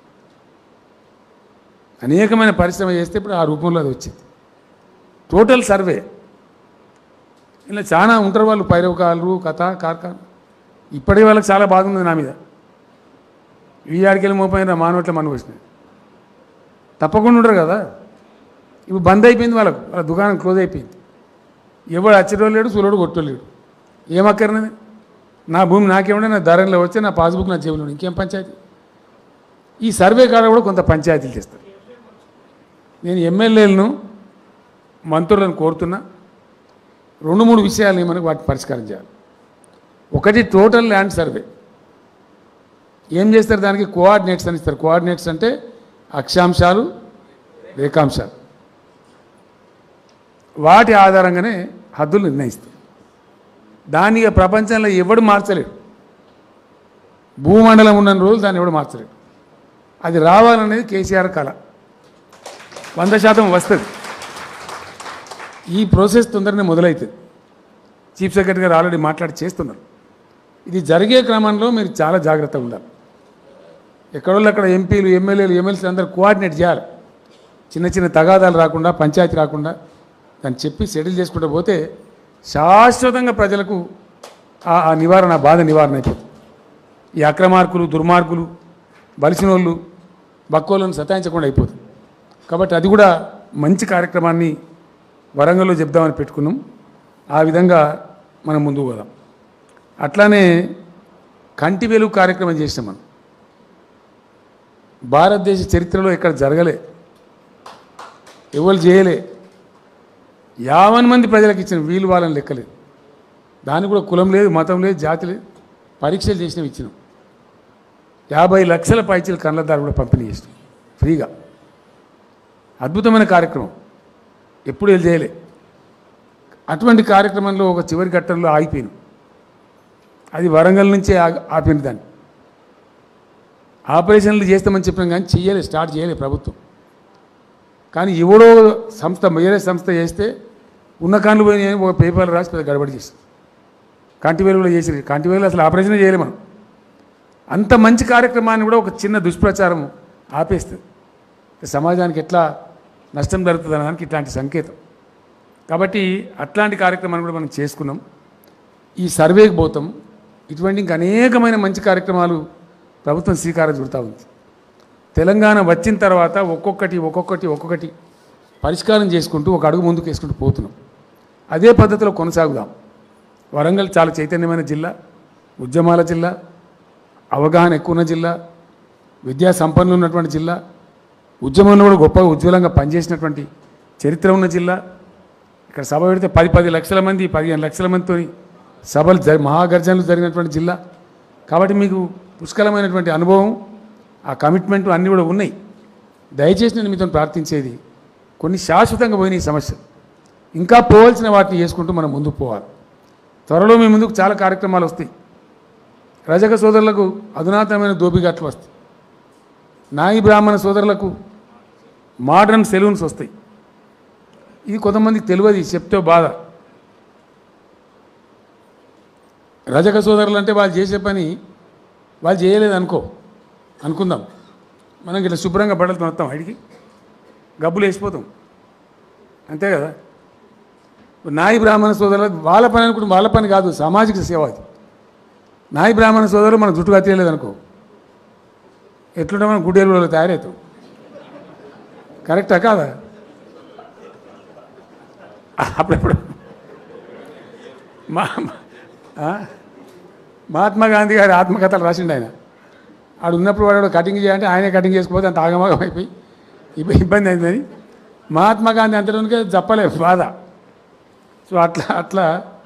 అనేకమైన పరిశ్రమ చేస్తే ఇప్పుడు ఆ రూపంలో అది వచ్చింది టోటల్ సర్వే ఇలా చాలా ఉంటారు వాళ్ళు పైరవకాలు కథ కార్ఖాన ఇప్పటికీ వాళ్ళకి చాలా బాగుంది నా మీద ఈ ఆడికెళ్ళి మోపైన మానవట్ల మన వచ్చినాయి తప్పకుండా ఉండరు కదా ఇప్పుడు బంద్ అయిపోయింది వాళ్ళకు వాళ్ళ దుకాణం క్లోజ్ అయిపోయింది ఎవడు అచ్చటోళ్ళు లేడు సులోడు కొట్టలేడు ఏమక్కర్నది నా భూమి నాకేముండే నా ధరలో వచ్చి నా పాస్బుక్ నా జేబులో ఉంది. ఇంకేం పంచాయతీ ఈ సర్వే కాడ కూడా కొంత పంచాయతీలు చేస్తారు నేను ఎమ్మెల్యేలను మంత్రులను కోరుతున్నా రెండు మూడు విషయాలు మనకు వాటిని పరిష్కారం చేయాలి ఒకటి టోటల్ ల్యాండ్ సర్వే ఏం చేస్తారు దానికి కోఆర్డినేట్స్ అని ఇస్తారు కోఆర్డినేట్స్ అంటే అక్షాంశాలు రేఖాంశాలు వాటి ఆధారంగానే హద్దులు నిర్ణయిస్తారు దాన్ని ఇక ప్రపంచంలో ఎవడు మార్చలేడు భూమండలం ఉన్న రోజులు దాన్ని ఎవడు మార్చలేడు అది రావాలనేది కేసీఆర్ కళ వంద శాతం వస్తుంది ఈ ప్రాసెస్ తొందరనే మొదలవుతుంది చీఫ్ సెక్రటరీ గారు ఆల్రెడీ మాట్లాడి చేస్తున్నారు ఇది జరిగే క్రమంలో మీరు చాలా జాగ్రత్తగా ఉండాలి ఎక్కడోళ్ళు అక్కడ ఎంపీలు ఎమ్మెల్యేలు ఎమ్మెల్సీలు అందరూ కోఆర్డినేట్ చేయాలి చిన్న చిన్న తగాదాలు రాకుండా పంచాయతీ రాకుండా దాన్ని చెప్పి సెటిల్ చేసుకుంటూ పోతే శాశ్వతంగా ప్రజలకు ఆ ఆ నివారణ ఆ బాధ నివారణ అయిపోతుంది ఈ అక్రమార్కులు దుర్మార్గులు బలిసిన వాళ్ళు బక్కోళ్ళను సతాయించకుండా అయిపోతుంది కాబట్టి అది కూడా మంచి కార్యక్రమాన్ని వరంగల్లో చెప్దామని పెట్టుకున్నాం ఆ విధంగా మనం ముందుకు పోదాం అట్లానే కంటి వెలుగు కార్యక్రమం చేసినాం మనం భారతదేశ చరిత్రలో ఇక్కడ జరగలే ఎవరు చేయలే యావన్ మంది ప్రజలకు ఇచ్చిన వీలు వాళ్ళని లెక్కలేదు దానికి కూడా కులం లేదు మతం లేదు జాతి లేదు పరీక్షలు చేసినవి ఇచ్చినాం యాభై లక్షల పైచీల కళ్ళద్దారు కూడా పంపిణీ చేసినాం ఫ్రీగా అద్భుతమైన కార్యక్రమం ఎప్పుడు వీళ్ళు చేయలే అటువంటి కార్యక్రమంలో ఒక చివరి ఘట్టంలో ఆగిపోయినాం అది వరంగల్ నుంచే ఆగి- ఆపింది దాన్ని ఆపరేషన్లు చేస్తామని చెప్పినాం కానీ చెయ్యలే స్టార్ట్ చేయలే ప్రభుత్వం కానీ ఎవడో సంస్థ వేరే సంస్థ చేస్తే ఉన్న కాళ్ళు పోయి ఒక పేపర్లు రాసి పెద్ద గడబడి చేసి కంటి వెలుగులో చేసి కంటి వెలుగులో అసలు ఆపరేషన్ చేయలే మనం అంత మంచి కార్యక్రమాన్ని కూడా ఒక చిన్న దుష్ప్రచారం ఆపేస్తుంది సమాజానికి ఎట్లా నష్టం జరుగుతుంది అనడానికి ఇట్లాంటి సంకేతం కాబట్టి అట్లాంటి కార్యక్రమాన్ని కూడా మనం చేసుకున్నాం ఈ సర్వేకి పోతాం ఇటువంటి ఇంకా అనేకమైన మంచి కార్యక్రమాలు ప్రభుత్వం శ్రీకారం చుడతా ఉంది తెలంగాణ వచ్చిన తర్వాత ఒక్కొక్కటి ఒక్కొక్కటి ఒక్కొక్కటి పరిష్కారం చేసుకుంటూ ఒక అడుగు ముందుకు వేసుకుంటూ పోతున్నాం అదే పద్ధతిలో కొనసాగుదాం వరంగల్ చాలా చైతన్యమైన జిల్లా ఉద్యమాల జిల్లా అవగాహన ఎక్కువ ఉన్న జిల్లా విద్యా సంపన్నులు ఉన్నటువంటి జిల్లా ఉద్యమంలో కూడా గొప్పగా ఉజ్వలంగా పనిచేసినటువంటి చరిత్ర ఉన్న జిల్లా ఇక్కడ సభ పెడితే పది పది లక్షల మంది పదిహేను లక్షల మందితో సభలు జరి మహాగర్జనలు జరిగినటువంటి జిల్లా కాబట్టి మీకు పుష్కలమైనటువంటి అనుభవం ఆ కమిట్మెంట్ అన్నీ కూడా ఉన్నాయి దయచేసి నేను మీతో ప్రార్థించేది కొన్ని శాశ్వతంగా పోయిన ఈ సమస్యలు ఇంకా పోవాల్సిన వాటిని చేసుకుంటూ మనం ముందుకు పోవాలి త్వరలో మీ ముందుకు చాలా కార్యక్రమాలు వస్తాయి రజక సోదరులకు అధునాతనమైన దోపిగట్లు వస్తాయి నాయి బ్రాహ్మణ సోదరులకు మోడర్న్ సెలూన్స్ వస్తాయి ఇది కొంతమందికి తెలియదు చెప్తే బాధ రజక సోదరులు అంటే వాళ్ళు చేసే పని వాళ్ళు చేయలేదు అనుకో అనుకుందాం మనం ఇట్లా శుభ్రంగా బట్టలతో వస్తాం అడిగి గబ్బులు వేసిపోతాం అంతే కదా నాయి బ్రాహ్మణ సోదరులు వాళ్ళ పని అనుకుంటే వాళ్ళ పని కాదు సామాజిక సేవ అది నాయి బ్రాహ్మణ సోదరులు మన జుట్టు కట్టేయలేదు అనుకో ఎట్లుంటే మనం గుడ్డేలు తయారవుతాం కరెక్టా కాదా అప్పుడప్పుడు మా ఆ? మహాత్మా గాంధీ గారి ఆత్మకథలు రాసిండు ఆయన ఆడు ఉన్నప్పుడు వాడు కటింగ్ చేయాలంటే ఆయనే కటింగ్ చేసుకోకపోతే అంత ఆగమాగం అయిపోయి ఇబ్బ- ఇబ్బంది అయిందని మహాత్మా గాంధీ అంతలోనికే చెప్పలే బాధ సో అట్లా అట్లా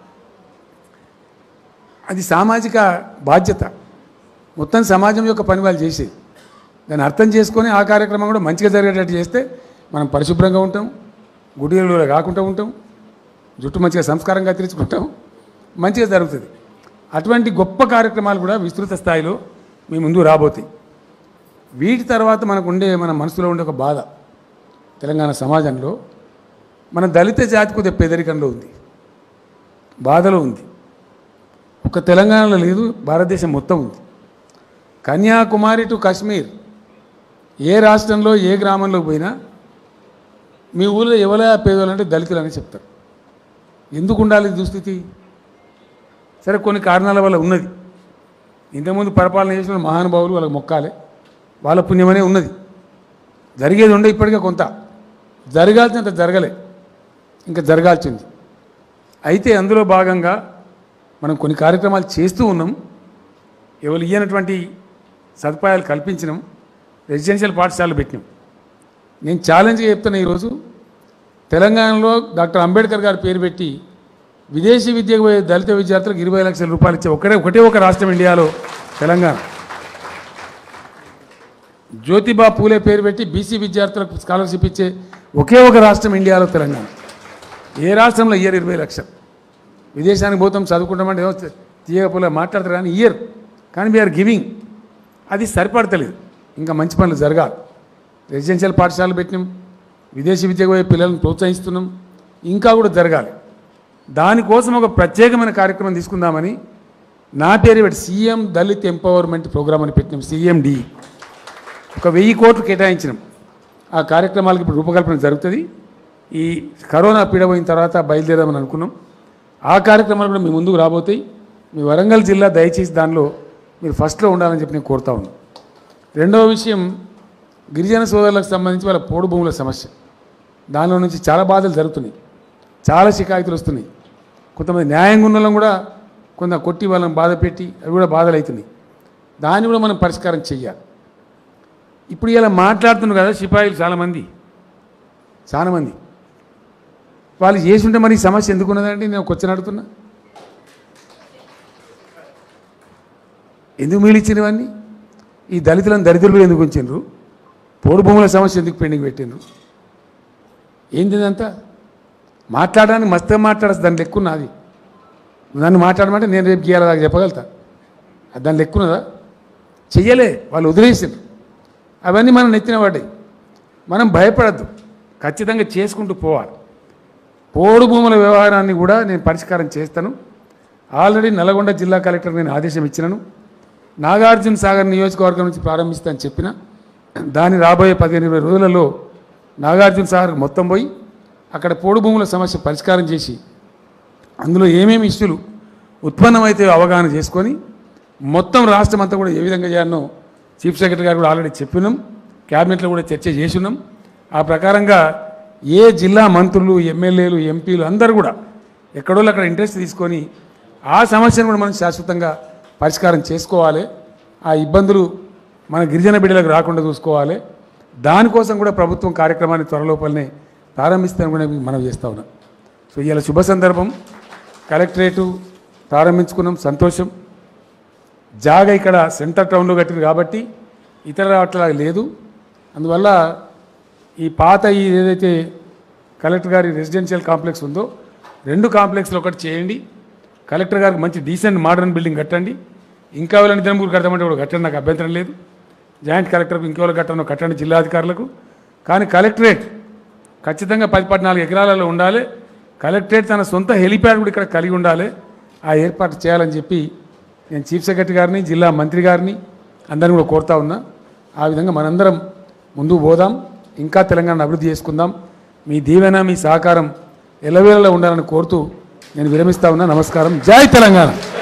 అది సామాజిక బాధ్యత మొత్తం సమాజం యొక్క పని వాళ్ళు చేసేది దాన్ని అర్థం చేసుకొని ఆ కార్యక్రమం కూడా మంచిగా జరిగేటట్టు చేస్తే మనం పరిశుభ్రంగా ఉంటాం గుడిలో కాకుండా ఉంటాం జుట్టు మంచిగా సంస్కారంగా తెరుచుకుంటాం మంచిగా జరుగుతుంది అటువంటి గొప్ప కార్యక్రమాలు కూడా విస్తృత స్థాయిలో మీ ముందు రాబోతాయి వీటి తర్వాత మనకు ఉండే మన మనసులో ఉండే ఒక బాధ తెలంగాణ సమాజంలో మన దళిత జాతి కొద్దిగా పేదరికంలో ఉంది బాధలో ఉంది ఒక తెలంగాణలో లేదు భారతదేశం మొత్తం ఉంది కన్యాకుమారి టు కాశ్మీర్ ఏ రాష్ట్రంలో ఏ గ్రామంలో పోయినా మీ ఊళ్ళో ఎవరైనా పేదోళ్ళు అంటే దళితులు అని చెప్తారు ఎందుకు ఉండాలి ఈ దుస్థితి సరే కొన్ని కారణాల వల్ల ఉన్నది ఇంతకుముందు పరిపాలన చేసిన మహానుభావులు వాళ్ళకి మొక్కాలి వాళ్ళ పుణ్యమనే ఉన్నది జరిగేది ఉండే ఇప్పటికే కొంత జరగాల్సినంత జరగలే ఇంకా జరగాల్సింది అయితే అందులో భాగంగా మనం కొన్ని కార్యక్రమాలు చేస్తూ ఉన్నాం ఎవరు ఇయ్యనటువంటి సదుపాయాలు కల్పించినాం రెసిడెన్షియల్ పాఠశాలలు పెట్టినాం నేను ఛాలెంజ్గా చెప్తున్నా ఈరోజు తెలంగాణలో డాక్టర్ అంబేద్కర్ గారి పేరు పెట్టి విదేశీ విద్యకు పోయే దళిత విద్యార్థులకు ఇరవై లక్షల రూపాయలు ఇచ్చే ఒకటే ఒకటే ఒక రాష్ట్రం ఇండియాలో తెలంగాణ జ్యోతిబా పూలే పేరు పెట్టి బీసీ విద్యార్థులకు స్కాలర్షిప్ ఇచ్చే ఒకే ఒక రాష్ట్రం ఇండియాలో తెలంగాణ ఏ రాష్ట్రంలో ఇయర్ ఇరవై లక్షలు విదేశానికి పోతాం చదువుకుంటామంటే ఏమో తీయగా పూల మాట్లాడతారు కానీ ఇయర్ కానీ వీఆర్ గివింగ్ అది సరిపడతలేదు ఇంకా మంచి పనులు జరగాలి రెసిడెన్షియల్ పాఠశాలలు పెట్టినాం విదేశీ విద్యకు పోయే పిల్లలను ప్రోత్సహిస్తున్నాం ఇంకా కూడా జరగాలి దానికోసం ఒక ప్రత్యేకమైన కార్యక్రమం తీసుకుందామని నా పేరు పెట్టి సీఎం దళిత్ ఎంపవర్మెంట్ ప్రోగ్రామ్ అని పెట్టినాం సీఎండి ఒక వెయ్యి కోట్లు కేటాయించినాం ఆ కార్యక్రమాలకు ఇప్పుడు రూపకల్పన జరుగుతుంది ఈ కరోనా పీడపోయిన తర్వాత బయలుదేరామని అనుకున్నాం ఆ కార్యక్రమాలు కూడా మీ ముందుకు రాబోతాయి మీ వరంగల్ జిల్లా దయచేసి దానిలో మీరు ఫస్ట్లో ఉండాలని చెప్పి నేను కోరుతా ఉన్నాను రెండవ విషయం గిరిజన సోదరులకు సంబంధించి వాళ్ళ పోడు భూముల సమస్య దానిలో నుంచి చాలా బాధలు జరుగుతున్నాయి చాలా షికాయతులు వస్తున్నాయి కొంతమంది న్యాయంగా ఉన్న వాళ్ళని కూడా కొంత కొట్టి వాళ్ళని బాధ పెట్టి అవి కూడా బాధలు అవుతున్నాయి దాన్ని కూడా మనం పరిష్కారం చెయ్యాలి ఇప్పుడు ఇలా మాట్లాడుతున్నారు కదా సిపాయిలు చాలామంది చాలామంది వాళ్ళు చేసి ఉంటే మరి ఈ సమస్య ఎందుకు ఉన్నదండి నేను క్వశ్చన్ అడుగుతున్నా ఎందుకు మిగిలిచ్చినవన్నీ ఈ దళితులను దరిద్రులు ఎందుకు ఉంచిండ్రు పోడు భూముల సమస్య ఎందుకు పెండింగ్ పెట్టిండ్రు ఏంది ఇదంతా మాట్లాడడానికి మస్తుగా మాట్లాడచ్చు దాని లెక్కున్నది నన్ను మాట్లాడమంటే నేను రేపు గీయాలి దాకా చెప్పగలుగుతా అది దాని లెక్కున్నదా చెయ్యలే వాళ్ళు వదిలేసారు అవన్నీ మనం నెత్తిన పడ్డాయి మనం భయపడద్దు ఖచ్చితంగా చేసుకుంటూ పోవాలి పోడు భూముల వ్యవహారాన్ని కూడా నేను పరిష్కారం చేస్తాను ఆల్రెడీ నల్గొండ జిల్లా కలెక్టర్ నేను ఆదేశం ఇచ్చినాను నాగార్జున సాగర్ నియోజకవర్గం నుంచి ప్రారంభిస్తానని చెప్పిన దాని రాబోయే పదిహేను ఇరవై రోజులలో నాగార్జున సాగర్ మొత్తం పోయి అక్కడ పోడు భూముల సమస్య పరిష్కారం చేసి అందులో ఏమేమి ఇష్యూలు ఉత్పన్నమైతే అవగాహన చేసుకొని మొత్తం రాష్ట్రం అంతా కూడా ఏ విధంగా చేయాలనో చీఫ్ సెక్రటరీ గారు కూడా ఆల్రెడీ చెప్పినాం క్యాబినెట్లో కూడా చర్చ చేసినాం ఆ ప్రకారంగా ఏ జిల్లా మంత్రులు ఎమ్మెల్యేలు ఎంపీలు అందరూ కూడా ఎక్కడో అక్కడ ఇంట్రెస్ట్ తీసుకొని ఆ సమస్యను కూడా మనం శాశ్వతంగా పరిష్కారం చేసుకోవాలి ఆ ఇబ్బందులు మన గిరిజన బిడ్డలకు రాకుండా చూసుకోవాలి దానికోసం కూడా ప్రభుత్వం కార్యక్రమాన్ని త్వరలోపలనే ప్రారంభిస్తాను కూడా మీకు మనం చేస్తా ఉన్నాం సో ఇవాళ శుభ సందర్భం కలెక్టరేటు ప్రారంభించుకున్నాం సంతోషం జాగ ఇక్కడ సెంటర్ టౌన్లో కట్టింది కాబట్టి ఇతర అట్లా లేదు అందువల్ల ఈ పాత ఈ ఏదైతే కలెక్టర్ గారి రెసిడెన్షియల్ కాంప్లెక్స్ ఉందో రెండు కాంప్లెక్స్లో ఒకటి చేయండి కలెక్టర్ గారికి మంచి డీసెంట్ మోడర్న్ బిల్డింగ్ కట్టండి ఇంకా ఎవరైనా దినములు కట్టమంటే కూడా కట్టండి నాకు అభ్యంతరం లేదు జాయింట్ కలెక్టర్కు ఇంకెవరు కట్టను కట్టండి జిల్లాధికారులకు కానీ కలెక్టరేట్ ఖచ్చితంగా పది పద్నాలుగు ఎకరాలలో ఉండాలి కలెక్టరేట్ తన సొంత హెలిప్యాడ్ కూడా ఇక్కడ కలిగి ఉండాలి ఆ ఏర్పాటు చేయాలని చెప్పి నేను చీఫ్ సెక్రటరీ గారిని జిల్లా మంత్రి గారిని అందరిని కూడా కోరుతా ఉన్నా ఆ విధంగా మనందరం ముందుకు పోదాం ఇంకా తెలంగాణ అభివృద్ధి చేసుకుందాం మీ దీవెన మీ సహకారం ఎల్లవేళలా ఉండాలని కోరుతూ నేను విరమిస్తా ఉన్నా నమస్కారం జై తెలంగాణ